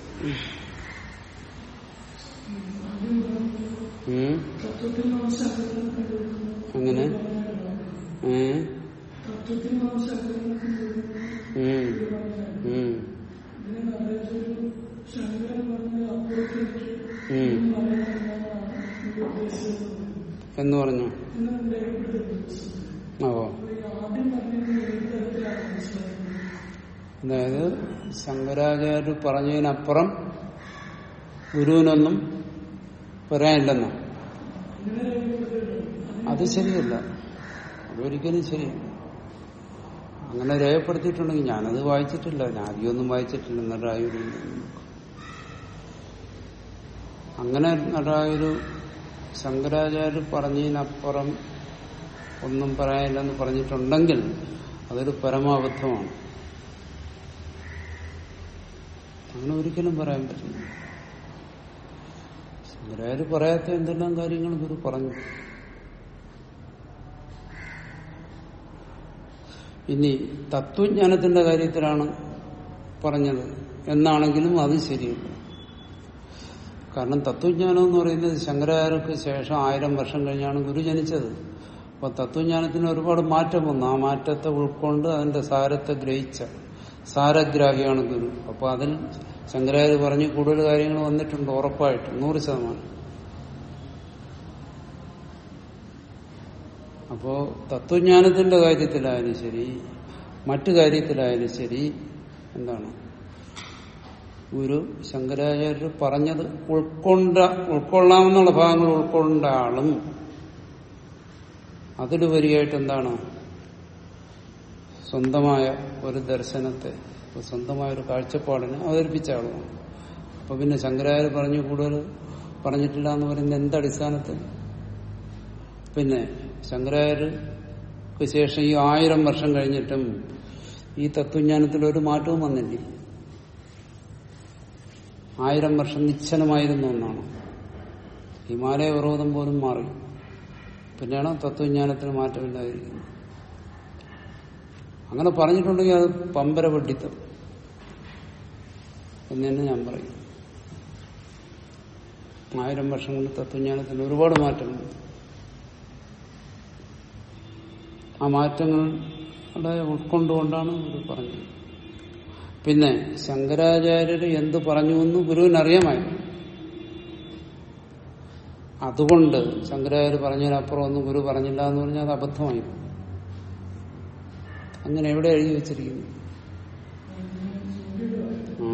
ഉം. തത്വത്തിൽ നാം ശങ്കരനെ കണ്ടുപിടിക്കുന്നു അങ്ങനെ ഏ തത്വത്തിൽ നാം ശങ്കരനെ കണ്ടുപിടിക്കുന്നു ഉം. ഉം. ഇതിനെ നടരാജൊരു ശങ്കരൻ പറഞ്ഞ അപ്പുറത്തേക്ക് ഉം. പറയാനാണ് ഇവിടെ ഉദ്ദേശിച്ചത് എന്ന് പറഞ്ഞു എന്ന് രേഖപ്പെടുത്തി ഓ ഈ ആദ്യം പറഞ്ഞത് ഏത് തരത്തിലാണ് മനസ്സിലാക്കുന്നത് അതായത് ശങ്കരാചാര്യർ പറഞ്ഞതിനപ്പുറം ഗുരുവിനൊന്നും പറയാനില്ലെന്നോ അങ്ങനെ രേഖപ്പെടുത്തിയിട്ടുണ്ട് അത് ശരിയല്ല അതൊരിക്കലും ശരിയല്ല അങ്ങനെ രേഖപ്പെടുത്തിയിട്ടുണ്ടെങ്കിൽ ഞാനത് വായിച്ചിട്ടില്ല ഞാൻ അധികമൊന്നും വായിച്ചിട്ടില്ല നടരായൊരു അങ്ങനെ നടരായൊരു ശങ്കരാചാര്യർ പറഞ്ഞതിനപ്പുറം ഒന്നും പറയാനില്ലെന്ന് പറഞ്ഞിട്ടുണ്ടെങ്കിൽ അതൊരു പരമാബദ്ധമാണ് അങ്ങനെ ഒരിക്കലും പറയാൻ പറ്റില്ല ശങ്കരാചാര്യ പറയാത്ത എന്തെല്ലാം കാര്യങ്ങൾ ഗുരു പറഞ്ഞു ഇനി തത്വജ്ഞാനത്തിന്റെ കാര്യത്തിലാണ് പറഞ്ഞത് എന്നാണെങ്കിലും അത് ശരിയല്ല കാരണം തത്വജ്ഞാനം എന്ന് പറയുന്നത് ശങ്കരാചാര്യർക്ക് ശേഷം ആയിരം വർഷം കഴിഞ്ഞാണ് ഗുരു ജനിച്ചത് അപ്പൊ തത്വജ്ഞാനത്തിന് ഒരുപാട് മാറ്റം വന്നു ആ മാറ്റത്തെ ഉൾക്കൊണ്ട് അതിന്റെ സാരത്തെ ഗ്രഹിച്ച സാരഗ്രാഹിയാണ് ഗുരു അപ്പൊ അതിൽ ശങ്കരാചാര്യ പറഞ്ഞ് കൂടുതൽ കാര്യങ്ങൾ വന്നിട്ടുണ്ട് ഉറപ്പായിട്ട് നൂറ് ശതമാനം അപ്പോ തത്വജ്ഞാനത്തിന്റെ കാര്യത്തിലായാലും ശരി മറ്റു കാര്യത്തിലായാലും ശരി എന്താണ് ഗുരു ശങ്കരാചാര്യർ പറഞ്ഞത് ഉൾക്കൊണ്ട ഉൾക്കൊള്ളാമെന്നുള്ള ഭാഗങ്ങൾ ഉൾക്കൊണ്ട ആളും അതിലുപരിയായിട്ട് എന്താണ് സ്വന്തമായ ഒരു ദർശനത്തെ സ്വന്തമായ ഒരു കാഴ്ചപ്പാടിനെ അവതരിപ്പിച്ച ആളുമാണ് അപ്പൊ പിന്നെ ശങ്കരാചാര്യ പറഞ്ഞു കൂടുതൽ പറഞ്ഞിട്ടില്ല എന്ന് പറയുന്നത് എന്തടിസ്ഥാനത്തിൽ പിന്നെ ശങ്കരാചാര്യർക്ക് ശേഷം ഈ ആയിരം വർഷം കഴിഞ്ഞിട്ടും ഈ തത്വജ്ഞാനത്തിൽ ഒരു മാറ്റവും വന്നില്ല ആയിരം വർഷം നിശ്ചലമായിരുന്നു എന്നാണ് ഹിമാലയ പർവ്വതം പോലും മാറി പിന്നെയാണ് തത്വജ്ഞാനത്തിന് മാറ്റമില്ലാതിരിക്കുന്നത് അങ്ങനെ പറഞ്ഞിട്ടുണ്ടെങ്കിൽ അത് പമ്പര പഠിത്തം എന്ന് തന്നെ ഞാൻ പറയും ആയിരം വർഷം കൊണ്ട് തത്വജ്ഞാനത്തിന് ഒരുപാട് മാറ്റമുണ്ട് ആ മാറ്റങ്ങളുടെ ഉൾക്കൊണ്ടുകൊണ്ടാണ് ഗുരു പറഞ്ഞത് പിന്നെ ശങ്കരാചാര്യർ എന്ത് പറഞ്ഞുവെന്ന് ഗുരുവിന് അറിയാമായിരുന്നു അതുകൊണ്ട് ശങ്കരാചാര്യ പറഞ്ഞതിനപ്പുറം ഒന്നും ഗുരു പറഞ്ഞില്ല എന്ന് പറഞ്ഞാൽ അത് അബദ്ധമായി പോകും. അങ്ങനെ എവിടെ എഴുതി വെച്ചിരിക്കുന്നു ആ.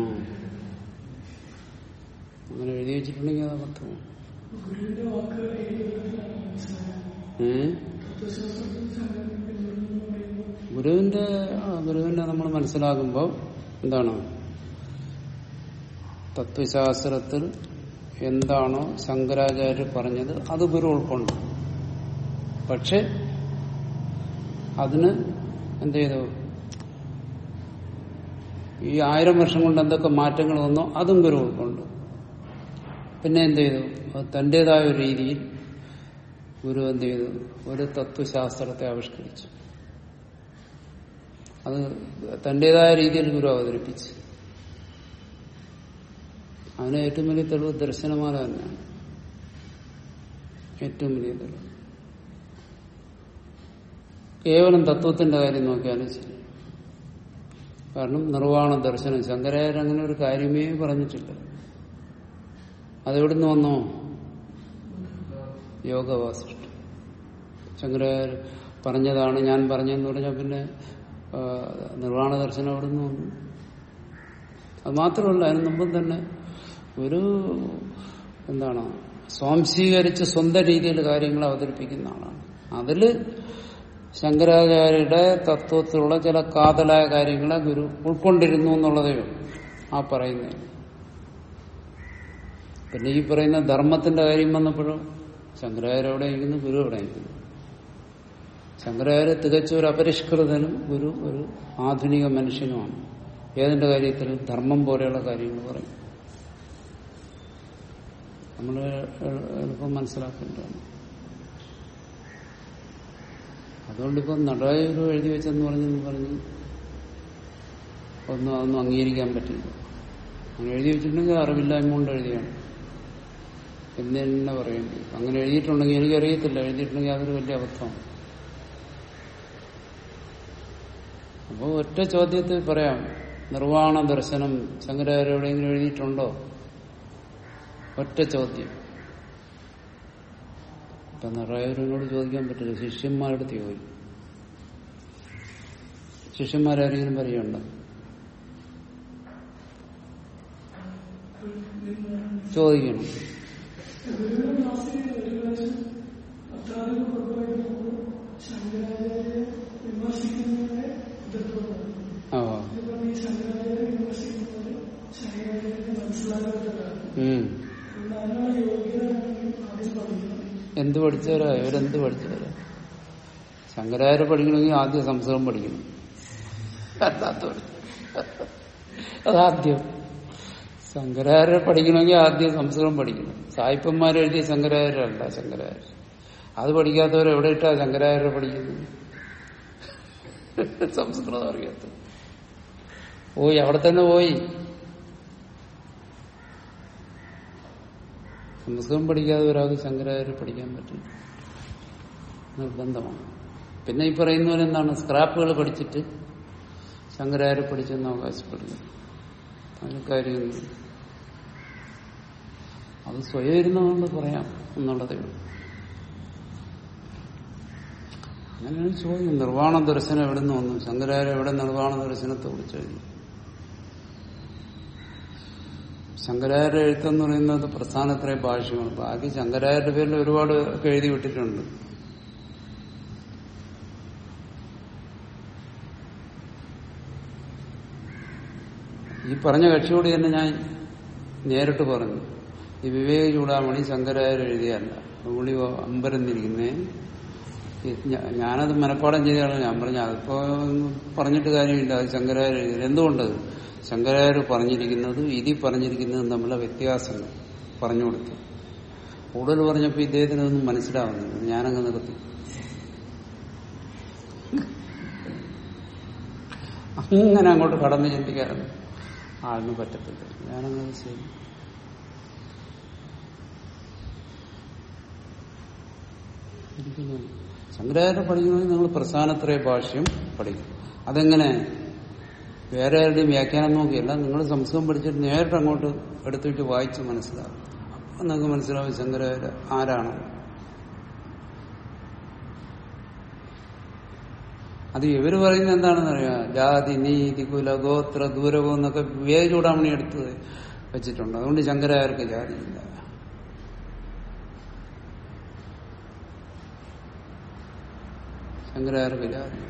അങ്ങനെ എഴുതി വെച്ചിട്ടുണ്ടെങ്കിൽ അത് അബദ്ധമാണ് ഗുരുവിന്റെ വാക്കുകൾ ഏത് വിധത്തിലാണ് മനസ്സിലായത് ഏ തത്വശാസ്ത്രത്തിൽ ശങ്കരനെ പിന്തുടരുന്നു എന്ന് പറയുമ്പോൾ ഗുരുവിന്റെ ആ, ഗുരുവിനെ നമ്മൾ മനസ്സിലാക്കുമ്പോൾ എന്താണ് തത്വശാസ്ത്രത്തിൽ എന്താണോ ശങ്കരാചാര്യർ പറഞ്ഞത് അത് ഗുരു ഉൾക്കൊണ്ടു പക്ഷെ അതിന് എന്ത് ചെയ്തു ഈ ആയിരം വർഷം കൊണ്ട് എന്തൊക്കെ മാറ്റങ്ങൾ വന്നോ അതും ഗുരു ഉൾക്കൊണ്ടു പിന്നെ എന്ത് ചെയ്തു അത് തന്റേതായ ഒരു രീതിയിൽ ഗുരു എന്ത് ചെയ്തു ഒരു തത്വശാസ്ത്രത്തെ ആവിഷ്കരിച്ചു അത് തന്റേതായ രീതിയിൽ ഗുരു അവതരിപ്പിച്ചു അതിന് ഏറ്റവും വലിയ തെളിവ് ദർശനമാല തന്നെയാണ് ഏറ്റവും വലിയ തെളിവ് കേവലം തത്വത്തിന്റെ കാര്യം നോക്കിയാലും ശരി കാരണം നിർവ്വാണ ദർശനം ശങ്കരാചാര്യ അങ്ങനെ ഒരു കാര്യമേ പറഞ്ഞിട്ടില്ല അതെവിടുന്ന് വന്നോ യോഗവാസിഷ്ടം ശങ്കരാചാര്യ പറഞ്ഞതാണ് ഞാൻ പറഞ്ഞതെന്ന് പറഞ്ഞാൽ പിന്നെ ആ, നിർവ്വാണ ദർശനം എവിടുന്ന് വന്നു അത് മാത്രമല്ല അതിന് മുമ്പും തന്നെ ഒരു എന്താണ് സ്വാംശീകരിച്ച് സ്വന്തം രീതിയിൽ കാര്യങ്ങൾ അവതരിപ്പിക്കുന്ന ആളാണ് അതില് ശങ്കരാചാര്യരുടെ തത്വത്തിലുള്ള ചില കാതലായ കാര്യങ്ങളെ ഗുരു ഉൾക്കൊണ്ടിരുന്നു എന്നുള്ളതേ ഉള്ളൂ ആ പറയുന്നത് പിന്നെ ഈ പറയുന്ന ധർമ്മത്തിന്റെ കാര്യം വന്നപ്പോഴും ശങ്കരാചാര്യ എവിടെ ഇരിക്കുന്നു ഗുരു എവിടെ ഇരിക്കുന്നു ശങ്കരാചാര്യ തികച്ച ഒരു അപരിഷ്കൃതനും ഒരു ഒരു ആധുനിക മനുഷ്യനുമാണ് ഏതിന്റെ കാര്യത്തിൽ ധർമ്മം പോലെയുള്ള കാര്യങ്ങൾ പറയും നമ്മൾ എളുപ്പം മനസ്സിലാക്കേണ്ടതാണ് അതുകൊണ്ടിപ്പോ നടായൊരു എഴുതി വെച്ചെന്ന് പറഞ്ഞെന്ന് പറഞ്ഞ് ഒന്നും അതൊന്നും അംഗീകരിക്കാൻ പറ്റില്ല അങ്ങനെ എഴുതി വെച്ചിട്ടുണ്ടെങ്കിൽ അറിവില്ലായ്മ കൊണ്ട് എഴുതിയാണ് എന്ന് തന്നെ പറയേണ്ടി അങ്ങനെ എഴുതിയിട്ടുണ്ടെങ്കിൽ എനിക്കറിയത്തില്ല എഴുതിയിട്ടുണ്ടെങ്കിൽ അതൊരു വലിയ അബദ്ധമാണ് അപ്പോൾ ഒറ്റ ചോദ്യത്തിൽ പറയാം നിർവാണ ദർശനം ശങ്കരാചാര്യ എവിടെയെങ്കിലും എഴുതിയിട്ടുണ്ടോ ഒറ്റ ചോദ്യം ഇപ്പൊ നിറയവരോട് ചോദിക്കാൻ പറ്റില്ല ശിഷ്യന്മാരുടെ ചോദിക്കും ശിഷ്യന്മാരാരെങ്കിലും പറയുണ്ടോ ചോദിക്കണം ഇവരുടെ ക്ലാസ്സിൽ ഒരു പ്രാവശ്യം പത്രാധിപ പുറത്തുപോയിട്ട് പോകുമ്പോൾ ശങ്കരാചാര്യ വിമർശിക്കുന്നതിനെ എതിർത്തുകൊണ്ടാണ് ആ ഇതിപ്പം ഈ ശങ്കരാചാര്യ വിമർശിക്കുന്നത് ശങ്കരാചാര്യ മനസ്സിലാകാത്തതാണ് ഉം അതുകൊണ്ട് അതിനുള്ള യോഗ്യത ആദ്യം പഠിക്കണം എന്ത് പഠിച്ചവരാ ഇവരെന്ത് പഠിച്ചവരാ ശങ്കരാചാര്യ പഠിക്കണമെങ്കിൽ ആദ്യം സംസ്കൃതം പഠിക്കണം അല്ലാത്തവർ അതാദ്യം ശങ്കരാചാര്യ പഠിക്കണമെങ്കിൽ ആദ്യം സംസ്കൃതം പഠിക്കണം സായിപ്പന്മാരെഴുതിയ ശങ്കരാചാര്യല്ല ശങ്കരാചാര്യ അത് പഠിക്കാത്തവർ എവിടെ ഇട്ടാ ശങ്കരാചാര്യ പഠിക്കുന്നത് സംസ്കൃതം അറിയാത്ത പോയി അവിടെ തന്നെ പോയി സംസ്കൃതം പഠിക്കാതെ ഒരാൾക്ക് ശങ്കരാചാര്യ പഠിക്കാൻ പറ്റും നിർബന്ധമാണ് പിന്നെ ഈ പറയുന്ന പോലെ എന്താണ് സ്ക്രാപ്പുകൾ പഠിച്ചിട്ട് ശങ്കരാചാര്യ പഠിച്ചെന്ന് അവകാശപ്പെടുന്നു അതിന് കാര്യമൊന്നും അത് സ്വയം ഇരുന്നുകൊണ്ട് പറയാം എന്നുള്ളതേ ഉള്ളൂ അങ്ങനെയാണ് ചോദ്യം നിർവ്വാണ ദർശനം എവിടെ നിന്ന് വന്നു ശങ്കരാചാര്യ എവിടെ നിർവ്വാണ ദർശനത്തെ കുറിച്ച് എഴുതി ശങ്കരാചാര്യ എഴുത്തെന്ന് പറയുന്നത് പ്രസ്ഥാനത്രയ ഭാഷയാണ് ബാക്കി ശങ്കരാചാര്യ പേരിൽ ഒരുപാട് ഒക്കെ എഴുതി വിട്ടിട്ടുണ്ട് ഈ പറഞ്ഞ കക്ഷിയോട് തന്നെ ഞാൻ നേരിട്ട് പറഞ്ഞു ഈ വിവേക ചൂടാമണി ശങ്കരാചാര്യ എഴുതിയല്ല പുള്ളി അമ്പരന്നിരിക്കുന്നേ ഈ ഞ- ഞാനത് മനഃപ്പാടം ചെയ്താണ് ഞാൻ പറഞ്ഞു അതിപ്പോ ഒന്നും പറഞ്ഞിട്ട് കാര്യമില്ല അത് ശങ്കരാചാര്യ എഴുതിയത് എന്തുകൊണ്ട് ശങ്കരാചാര്യ പറഞ്ഞിരിക്കുന്നത് ഇതി പറഞ്ഞിരിക്കുന്നതും തമ്മിലുള്ള വ്യത്യാസങ്ങൾ പറഞ്ഞു കൊടുത്തു കൂടുതൽ പറഞ്ഞപ്പോൾ ഇദ്ദേഹത്തിന് ഒന്നും മനസ്സിലാവുന്നില്ല ഞാനങ്ങ് നിർത്തി അങ്ങനെ അങ്ങോട്ട് കടന്ന് ചിന്തിക്കാറുണ്ട് ആളിന് പറ്റത്തില്ല ഞാനങ്ങനെ ചെയ്യും ഇരിക്കുന്നു. ശങ്കരാചാര്യ പഠിക്കണമെങ്കിൽ നിങ്ങൾ പ്രസ്ഥാനത്രയ ഭാഷ്യം പഠിക്കും അതെങ്ങനെ വേറെ ആരുടെയും വ്യാഖ്യാനം നോക്കിയല്ല നിങ്ങൾ സംസ്കൃതം പഠിച്ചിട്ട് നേരിട്ട് അങ്ങോട്ട് എടുത്തിട്ട് വായിച്ച് മനസ്സിലാവും അപ്പൊ നിങ്ങൾക്ക് മനസ്സിലാവും ശങ്കരാചാര്യ ആരാണ് അത് ഇവര് പറയുന്നത് എന്താണെന്ന് അറിയാം ജാതി നീതി കുല ഗോത്ര ദൂരകോ എന്നൊക്കെ വിവേക ചൂടാമണി എടുത്ത് വെച്ചിട്ടുണ്ട് അതുകൊണ്ട് ശങ്കരാചാര്യർക്ക് ജാതിയില്ല ശങ്കരാചാര്യർക്ക് ജാതി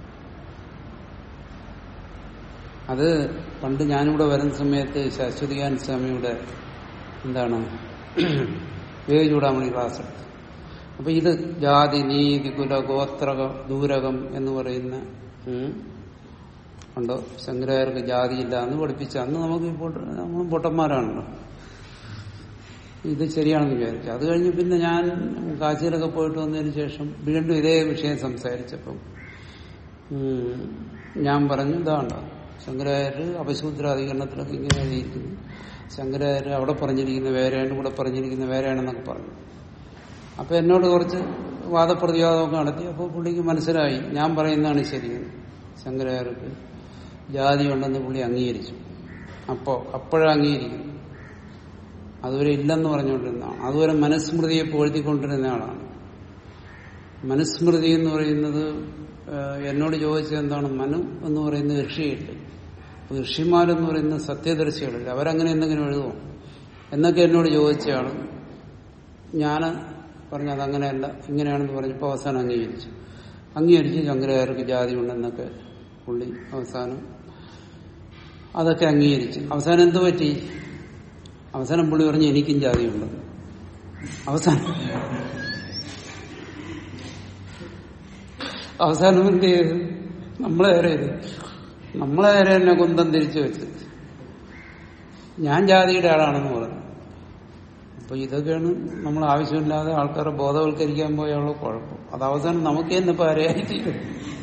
അത് പണ്ട് ഞാനിവിടെ വരുന്ന സമയത്ത് ശാശ്വതികാൻ സ്വാമിയുടെ എന്താണ് വിവേക ചൂടാമണി ക്ലാസ് എടുത്തു അപ്പൊ ഇത് ജാതി നീതി കുല ഗോത്രക ദൂരകം എന്ന് പറയുന്ന ഉം, ഉണ്ടോ ശങ്കരാചാര്യർക്ക് ജാതിയില്ല എന്ന് പഠിപ്പിച്ച അന്ന് നമുക്ക് ഇപ്പോൾ നമ്മളും പൊട്ടന്മാരാണല്ലോ ഇത് ശരിയാണെന്ന് വിചാരിച്ചു അത് കഴിഞ്ഞ് പിന്നെ ഞാൻ കാശിയിലൊക്കെ പോയിട്ട് വന്നതിന് ശേഷം വീണ്ടും ഇതേ വിഷയം സംസാരിച്ചപ്പം ഉം, ഞാൻ പറഞ്ഞു ഇതാണ്ടോ ശങ്കരാചാര്യ അപശൂദ്രാധികരണത്തിലൊക്കെ ഇങ്ങനെ എഴുതിയിരിക്കുന്നു ശങ്കരാചാര്യ അവിടെ പറഞ്ഞിരിക്കുന്ന വേറെയാണ് ഇവിടെ പറഞ്ഞിരിക്കുന്ന വേറെയാണെന്നൊക്കെ പറഞ്ഞു അപ്പൊ എന്നോട് കുറച്ച് വാദപ്രതിവാദമൊക്കെ നടത്തി അപ്പോൾ പുള്ളിക്ക് മനസ്സിലായി ഞാൻ പറയുന്നതാണ് ശരിയെന്ന് ശങ്കരാചാര്യർക്ക് ജാതി ഉണ്ടെന്ന് പുള്ളി അംഗീകരിച്ചു അപ്പോ അപ്പോഴാ അംഗീകരിക്കും അതുവരെ ഇല്ലെന്ന് പറഞ്ഞുകൊണ്ടിരുന്നതാണ് അതുവരെ മനുസ്മൃതിയെ പുകഴ്ത്തിക്കൊണ്ടിരുന്ന ആളാണ് മനുസ്മൃതി എന്ന് പറയുന്നത് ഏഹ്, എന്നോട് ചോദിച്ചത് എന്താണ് മനു എന്ന് പറയുന്ന ഋഷിയില്ലേ അപ്പൊ ഋഷിമാരെന്ന് പറയുന്ന സത്യദർശികളില്ല അവരങ്ങനെ എന്തെങ്കിലും എഴുതുമോ എന്നൊക്കെ എന്നോട് ചോദിച്ചയാണ് ഞാൻ പറഞ്ഞു അതങ്ങനെയല്ല ഇങ്ങനെയാണെന്ന് പറഞ്ഞപ്പോൾ അവസാനം അംഗീകരിച്ചു അംഗീകരിച്ച് ശങ്കരാചാര്യർക്ക് ജാതി ഉണ്ടെന്നൊക്കെ പുള്ളി അവസാനം അതൊക്കെ അംഗീകരിച്ചു അവസാനം എന്ത് പറ്റി അവസാനം പുള്ളി പറഞ്ഞു എനിക്കും ജാതിയുണ്ട് അവസാനം അവസാനം എന്ത് ചെയ്ത് നമ്മളെ നേരെ ഇത് നമ്മളെ നേരെ തന്നെ കുന്തം തിരിച്ചു വെച്ച് ഞാൻ ജാതിയുടെ ആളാണെന്ന് പറഞ്ഞു അപ്പൊ ഇതൊക്കെയാണ് നമ്മൾ ആവശ്യമില്ലാതെ ആൾക്കാരെ ബോധവൽക്കരിക്കാൻ പോയുള്ള കുഴപ്പം അത് അവസാനം നമുക്ക് തന്നെ ഇപ്പൊ ആരെയായി തീരും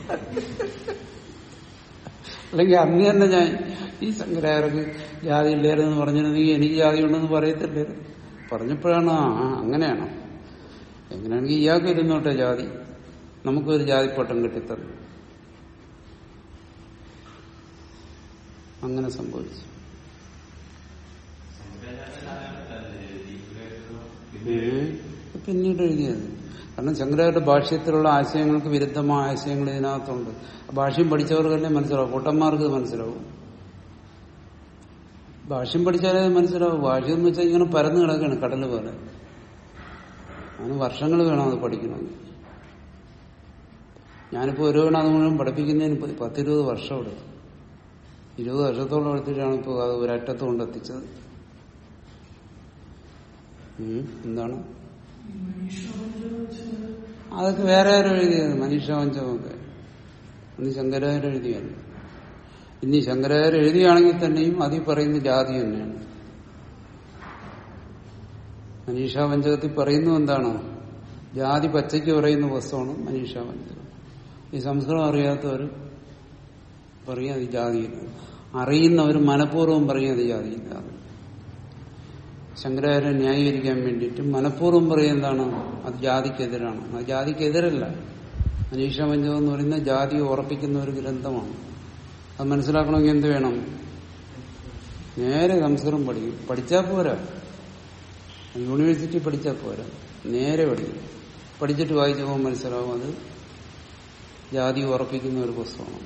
അല്ലെങ്കിൽ അന്ന് തന്നെ ഞാൻ ഈ ശങ്കരായർക്ക് ജാതി ഇല്ലായിരുന്നു പറഞ്ഞിരുന്നെങ്കിൽ എനിക്ക് ജാതി ഉണ്ടെന്ന് പറയത്തില്ലേ പറഞ്ഞപ്പോഴാണ് ആ ആ, അങ്ങനെയാണോ എങ്ങനെയാണെങ്കിൽ ഇയാൾക്ക് ഇരുന്നോട്ടെ ജാതി നമുക്കൊരു ജാതിപ്പട്ടം കിട്ടിത്തന്നു അങ്ങനെ സംഭവിച്ചു ഏ? പിന്നീട് എഴുതിയത് കാരണം ശങ്കരാചാര്യ ഭാഷ്യത്തിലുള്ള ആശയങ്ങൾക്ക് വിരുദ്ധമായ ആശയങ്ങൾ ഇതിനകത്തുണ്ട് ആ ഭാഷ്യം പഠിച്ചവർക്കല്ലേ മനസ്സിലാവും പൊട്ടന്മാർക്ക് ഇത് മനസ്സിലാവും ഭാഷ്യം പഠിച്ചാലേ ഇത് മനസ്സിലാവും ഭാഷ്യം എന്ന് വെച്ചാൽ ഇങ്ങനെ പരന്നു കിടക്കുകയാണ് കടല് പോലെ അതിന് വർഷങ്ങൾ വേണം അത് പഠിക്കണമെങ്കിൽ ഞാനിപ്പോ ഒരു വേണം അത് മുഴുവൻ പഠിപ്പിക്കുന്നതിന് ഇപ്പൊ പത്തിരുപത് വർഷം എടുത്തു ഇരുപത് വർഷത്തോളം എടുത്തിട്ടാണ് ഇപ്പോൾ അത് ഒരറ്റത്ത് കൊണ്ടെത്തിച്ചത് ഉം, എന്താണ് അതൊക്കെ വേറെ ആരും എഴുതിയത് മനീഷ പഞ്ചമൊക്കെ അന്ന് ശങ്കരാചാര്യ എഴുതിയല്ല ഇനി ശങ്കരാചാര്യ എഴുതിയാണെങ്കിൽ തന്നെയും അതിൽ പറയുന്ന ജാതി തന്നെയാണ് മനീഷ പഞ്ചകത്തിൽ പറയുന്നു എന്താണ് ജാതി പച്ചയ്ക്ക് പറയുന്ന പുസ്തകമാണ് മനീഷ പഞ്ചകം ഈ സംസ്കൃതം അറിയാത്തവർ പറയും അത് ജാതിയില്ല അറിയുന്നവർ മനഃപൂർവ്വം പറയും അത് ജാതിയില്ല ശങ്കരാചാര്യ ന്യായീകരിക്കാൻ വേണ്ടിയിട്ട് മനഃപൂർവ്വം പറയും എന്താണ് അത് ജാതിക്കെതിരാണ് അത് ജാതിക്കെതിരല്ല മനീഷ പഞ്ചകം എന്ന് പറയുന്ന ജാതി ഉറപ്പിക്കുന്ന ഒരു ഗ്രന്ഥമാണ് അത് മനസ്സിലാക്കണമെങ്കിൽ എന്ത് വേണം നേരെ സംസ്കൃതം പഠിക്കും പഠിച്ചാൽ പോരാ യൂണിവേഴ്സിറ്റി പഠിച്ചാൽ പോരാ നേരെ പഠിക്കും പഠിച്ചിട്ട് വായിച്ചു പോകുമ്പോൾ മനസ്സിലാവും അത് ജാതി ഉറപ്പിക്കുന്ന ഒരു പുസ്തകമാണ്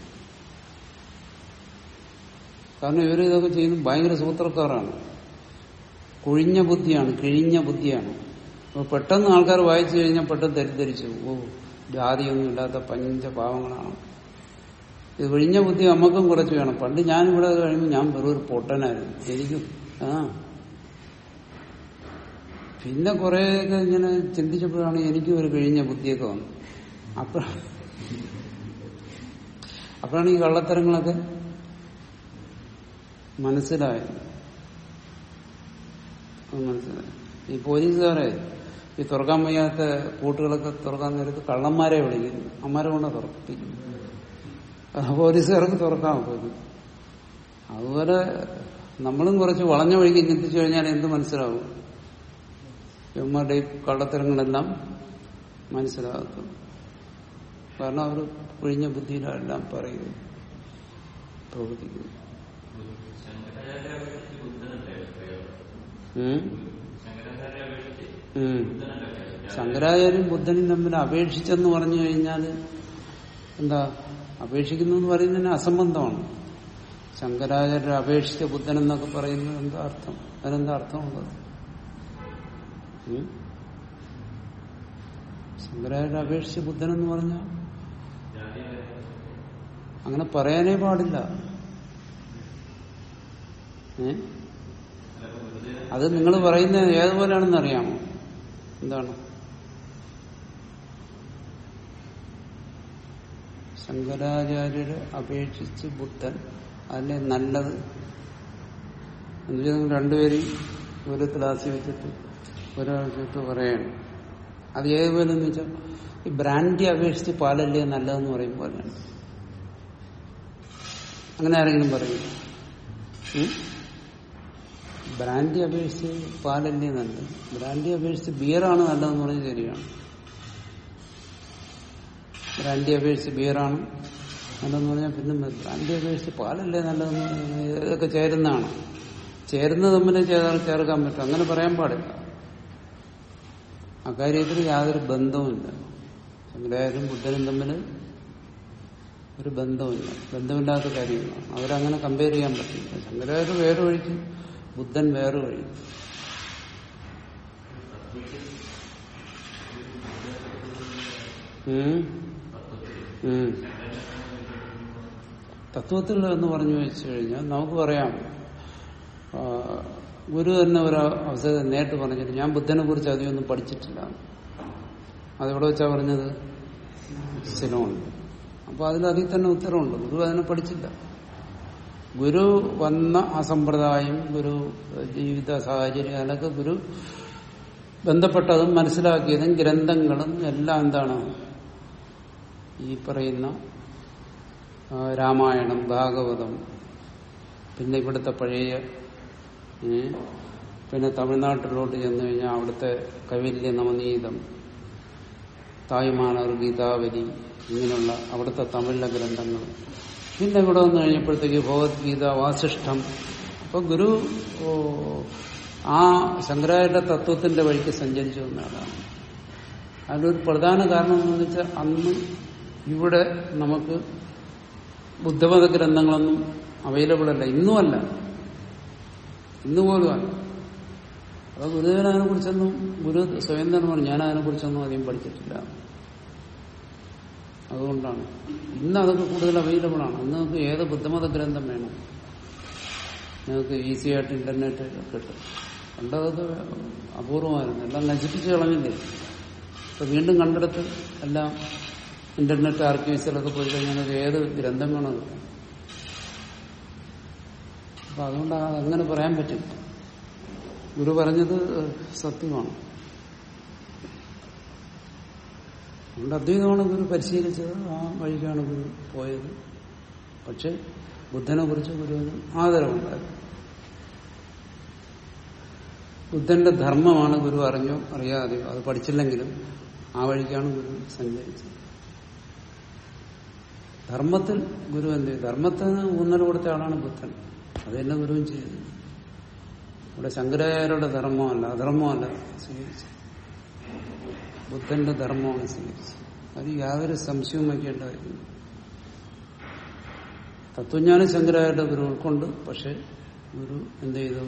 കാരണം ഇവർ ഇതൊക്കെ ചെയ്യുന്നത് ഭയങ്കര സൂത്രക്കാരാണ് കുഴിഞ്ഞ ബുദ്ധിയാണ് കിഴിഞ്ഞ ബുദ്ധിയാണ് അപ്പൊ പെട്ടെന്ന് ആൾക്കാർ വായിച്ചു കഴിഞ്ഞാൽ പെട്ടെന്ന് തെറ്റിദ്ധരിച്ചു ഓ ജാതിയൊന്നും ഇല്ലാത്ത പഞ്ച പാവങ്ങളാണ് ഇത് വിഴിഞ്ഞ ബുദ്ധി നമുക്കും കുറച്ച് വേണം പണ്ട് ഞാൻ ഇവിടെ കഴിയുമ്പോൾ ഞാൻ വെറും ഒരു പൊട്ടനായിരുന്നു എനിക്കും ആ പിന്നെ കുറെയൊക്കെ ഇങ്ങനെ ചിന്തിച്ചപ്പോഴാണ് എനിക്കും ഒരു കഴിഞ്ഞ ബുദ്ധിയൊക്കെ വന്നു അപ്പോഴാണ് അപ്പോഴാണ് ഈ കള്ളത്തരങ്ങളൊക്കെ മനസ്സിലായത് അത് മനസ്സിലായി ഈ പോലീസുകാരെ ഈ തുറക്കാൻ വയ്യാത്ത കൂട്ടുകളൊക്കെ തുറക്കാൻ നേരത്ത് കള്ളന്മാരെ വിളിക്കുന്നു അമ്മാരെ കൊണ്ട് തുറപ്പിക്കുന്നു ആ പോലീസുകാർക്ക് തുറക്കാൻ പറ്റും അതുപോലെ നമ്മളും കുറച്ച് വളഞ്ഞ വഴിക്ക് ചിന്തിച്ചു കഴിഞ്ഞാൽ എന്ത് മനസ്സിലാവും ഇവന്മാരുടെ ഈ കള്ളത്തരങ്ങളെല്ലാം മനസ്സിലാകും കാരണം അവർ ഒഴിഞ്ഞ ബുദ്ധിയിലെല്ലാം പറയുന്നു പ്രവർത്തിക്കുന്നു ഉം? ഉം. ശങ്കരാചാര്യം ബുദ്ധനും തമ്മിൽ അപേക്ഷിച്ചെന്ന് പറഞ്ഞു കഴിഞ്ഞാൽ എന്താ അപേക്ഷിക്കുന്നു എന്ന് പറയുന്നതിന് അസംബന്ധമാണ് ശങ്കരാചാര്യ അപേക്ഷിച്ച ബുദ്ധൻ എന്നൊക്കെ പറയുന്നത് എന്താ അർത്ഥം അതിനെന്താ അർത്ഥമുള്ളത് ഉം? ശങ്കരാചാര്യ അപേക്ഷിച്ച ബുദ്ധൻ എന്ന് പറഞ്ഞാൽ അങ്ങനെ പറയാനേ പാടില്ല ഏ അത് നിങ്ങൾ പറയുന്നത് ഏതുപോലെയാണെന്ന് അറിയാമോ എന്താണ് ശങ്കരാചാര്യരെ അപേക്ഷിച്ച് ബുദ്ധൻ അതിലെ നല്ലത് എന്നുവെച്ചാൽ നിങ്ങൾ രണ്ടുപേരും ഒരു ക്ലാസ്സിൽ വെച്ചിട്ട് ഒരാഴ്ചയിട്ട് പറയണം അത് ഏതുപോലെ എന്ന് വെച്ചാൽ ഈ ബ്രാൻഡി അപേക്ഷിച്ച് പാലല്ലേ നല്ലതെന്ന് പറയും പോലെയാണ് അങ്ങനെ ആരെങ്കിലും പറയും ഉം? ബ്രാൻഡി അപേക്ഷിച്ച് പാലല്ലേ നല്ലത് ബ്രാൻഡി അപേക്ഷിച്ച് ബിയറാണ് നല്ലതെന്ന് പറഞ്ഞത് ശരിയാണ് ബ്രാൻഡി അപേക്ഷിച്ച് ബിയറാണ് നല്ലതെന്ന് പറഞ്ഞാൽ പിന്നെ ബ്രാൻഡി അപേക്ഷിച്ച് പാലല്ലേ നല്ലതെന്ന് പറഞ്ഞാൽ ഇതൊക്കെ ചേരുന്നതാണ് ചേരുന്നത് തമ്മിൽ ചേർ ചേർക്കാൻ പറ്റും അങ്ങനെ പറയാൻ പാടില്ല അക്കാര്യത്തിൽ യാതൊരു ബന്ധവുമില്ല ശങ്കരാചാര്യരും ബുദ്ധനും തമ്മിൽ ഒരു ബന്ധമില്ല ബന്ധമില്ലാത്ത കാര്യങ്ങളാണ് അവരങ്ങനെ കമ്പയർ ചെയ്യാൻ പറ്റില്ല ശങ്കരാചാര്യ വേറെ വഴിക്ക് ബുദ്ധൻ വേറെ വഴി ഉം. ഉം. തത്വത്തിൽ എന്ന് പറഞ്ഞു വെച്ചു കഴിഞ്ഞാൽ നമുക്ക് പറയാം ആ, ഗുരു തന്നെ ഒരു അവസരം നേരിട്ട് പറഞ്ഞിട്ട് ഞാൻ ബുദ്ധനെ കുറിച്ച് അധികമൊന്നും പഠിച്ചിട്ടില്ല അതെവിടെ വെച്ചാ പറഞ്ഞത് സിലോൺ അപ്പൊ അതിൽ അതിൽ തന്നെ ഉത്തരവുണ്ട് ഗുരു അതിനെ പഠിച്ചില്ല ഗുരു വന്ന ആ സമ്പ്രദായം ഗുരു ജീവിത സാഹചര്യം അതിനൊക്കെ ഗുരു ബന്ധപ്പെട്ടതും മനസ്സിലാക്കിയതും ഗ്രന്ഥങ്ങളും എല്ലാം എന്താണ് ഈ പറയുന്ന ആ, രാമായണം ഭാഗവതം പിന്നെ ഇവിടുത്തെ പഴയ ഏ, പിന്നെ തമിഴ്നാട്ടിലോട്ട് ചെന്നു കഴിഞ്ഞാൽ അവിടുത്തെ കൈവല്യ നവനീതം തായ്മാനർ ഗീതാവലി ഇങ്ങനെയുള്ള അവിടുത്തെ തമിഴിലെ ഗ്രന്ഥങ്ങൾ പിന്നെ ഇവിടെ വന്നു കഴിഞ്ഞപ്പോഴത്തേക്ക് ഭഗവത്ഗീത വാസിഷ്ഠം അപ്പൊ ഗുരു ഓ, ആ ശങ്കരാചാര്യ തത്വത്തിന്റെ വഴിക്ക് സഞ്ചരിച്ചു എന്നാണ് അതിലൊരു പ്രധാന കാരണം എന്താണെന്ന് വെച്ചാൽ അന്ന് ഇവിടെ നമുക്ക് ബുദ്ധമത ഗ്രന്ഥങ്ങളൊന്നും അവൈലബിൾ അല്ല ഇന്നുമല്ല ഇന്ന് പോലും അല്ല അപ്പൊ ഗുരുദേവൻ അതിനെ കുറിച്ചൊന്നും ഗുരു സ്വയം തന്നെ പറഞ്ഞു ഞാൻ അതിനെ കുറിച്ചൊന്നും അധികം പഠിച്ചിട്ടില്ല അതുകൊണ്ടാണ് ഇന്ന് അതൊക്കെ കൂടുതൽ അവൈലബിൾ ആണ് ഇന്ന് നമുക്ക് ഏത് ബുദ്ധമത ഗ്രന്ഥം വേണം നിങ്ങൾക്ക് ഈസി ആയിട്ട് ഇന്റർനെറ്റ് കിട്ടും പണ്ടതൊക്കെ അപൂർവമായിരുന്നു എല്ലാം നശിപ്പിച്ച് കളഞ്ഞില്ലേ ഇപ്പൊ വീണ്ടും കണ്ടെടുത്ത് എല്ലാം ഇന്റർനെറ്റ് ആർക്കൈവ്സിലൊക്കെ പോയി കഴിഞ്ഞാൽ നമുക്ക് ഏത് ഗ്രന്ഥം വേണം കിട്ടും അപ്പൊ അതുകൊണ്ട് ആ- അങ്ങനെ പറയാൻ പറ്റും ഗുരു പറഞ്ഞത് സത്യമാണ് അതുകൊണ്ട് അദ്വൈതമാണ് ഗുരു പരിശീലിച്ചത് ആ വഴിക്കാണ് ഗുരു പോയത് പക്ഷെ ബുദ്ധനെ കുറിച്ച് ഗുരുവിന് ആദരവുണ്ടായിരുന്നു ബുദ്ധന്റെ ധർമ്മമാണ് ഗുരു അറിഞ്ഞോ അറിയാതെയോ അത് പഠിച്ചില്ലെങ്കിലും ആ വഴിക്കാണ് ഗുരു സഞ്ചരിച്ചത് ധർമ്മത്തിൽ ഗുരു എന്ത് ചെയ്തു ധർമ്മത്തിന് ഊന്നൽ കൊടുത്ത ആളാണ് ബുദ്ധൻ അത് തന്നെ ഗുരുവും ചെയ്തു ഇവിടെ ശങ്കരാചാര്യരുടെ ധർമ്മമല്ല അധർമ്മമല്ല സ്വീകരിച്ചത് ബുദ്ധന്റെ ധർമ്മമാണ് സ്വീകരിച്ചത് അത് യാതൊരു സംശയവും വയ്ക്കേണ്ട കാര്യമില്ല തത്വജ്ഞാനം ശങ്കരാചാര്യ ഗുരു ഉൾക്കൊണ്ട് പക്ഷെ ഗുരു എന്ത് ചെയ്തു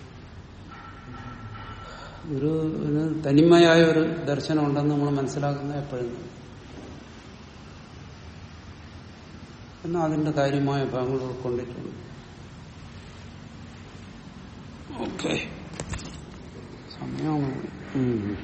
ഗുരുവിന് തനിമയായ ഒരു ദർശനം ഉണ്ടെന്ന് നമ്മൾ മനസ്സിലാക്കുന്നത് എപ്പോഴും എന്നാൽ അതിന്റെ കാര്യമായ ഭാഗങ്ങൾ ഉൾക്കൊണ്ടിട്ടുണ്ട് ഓക്കെ സമയമാണ്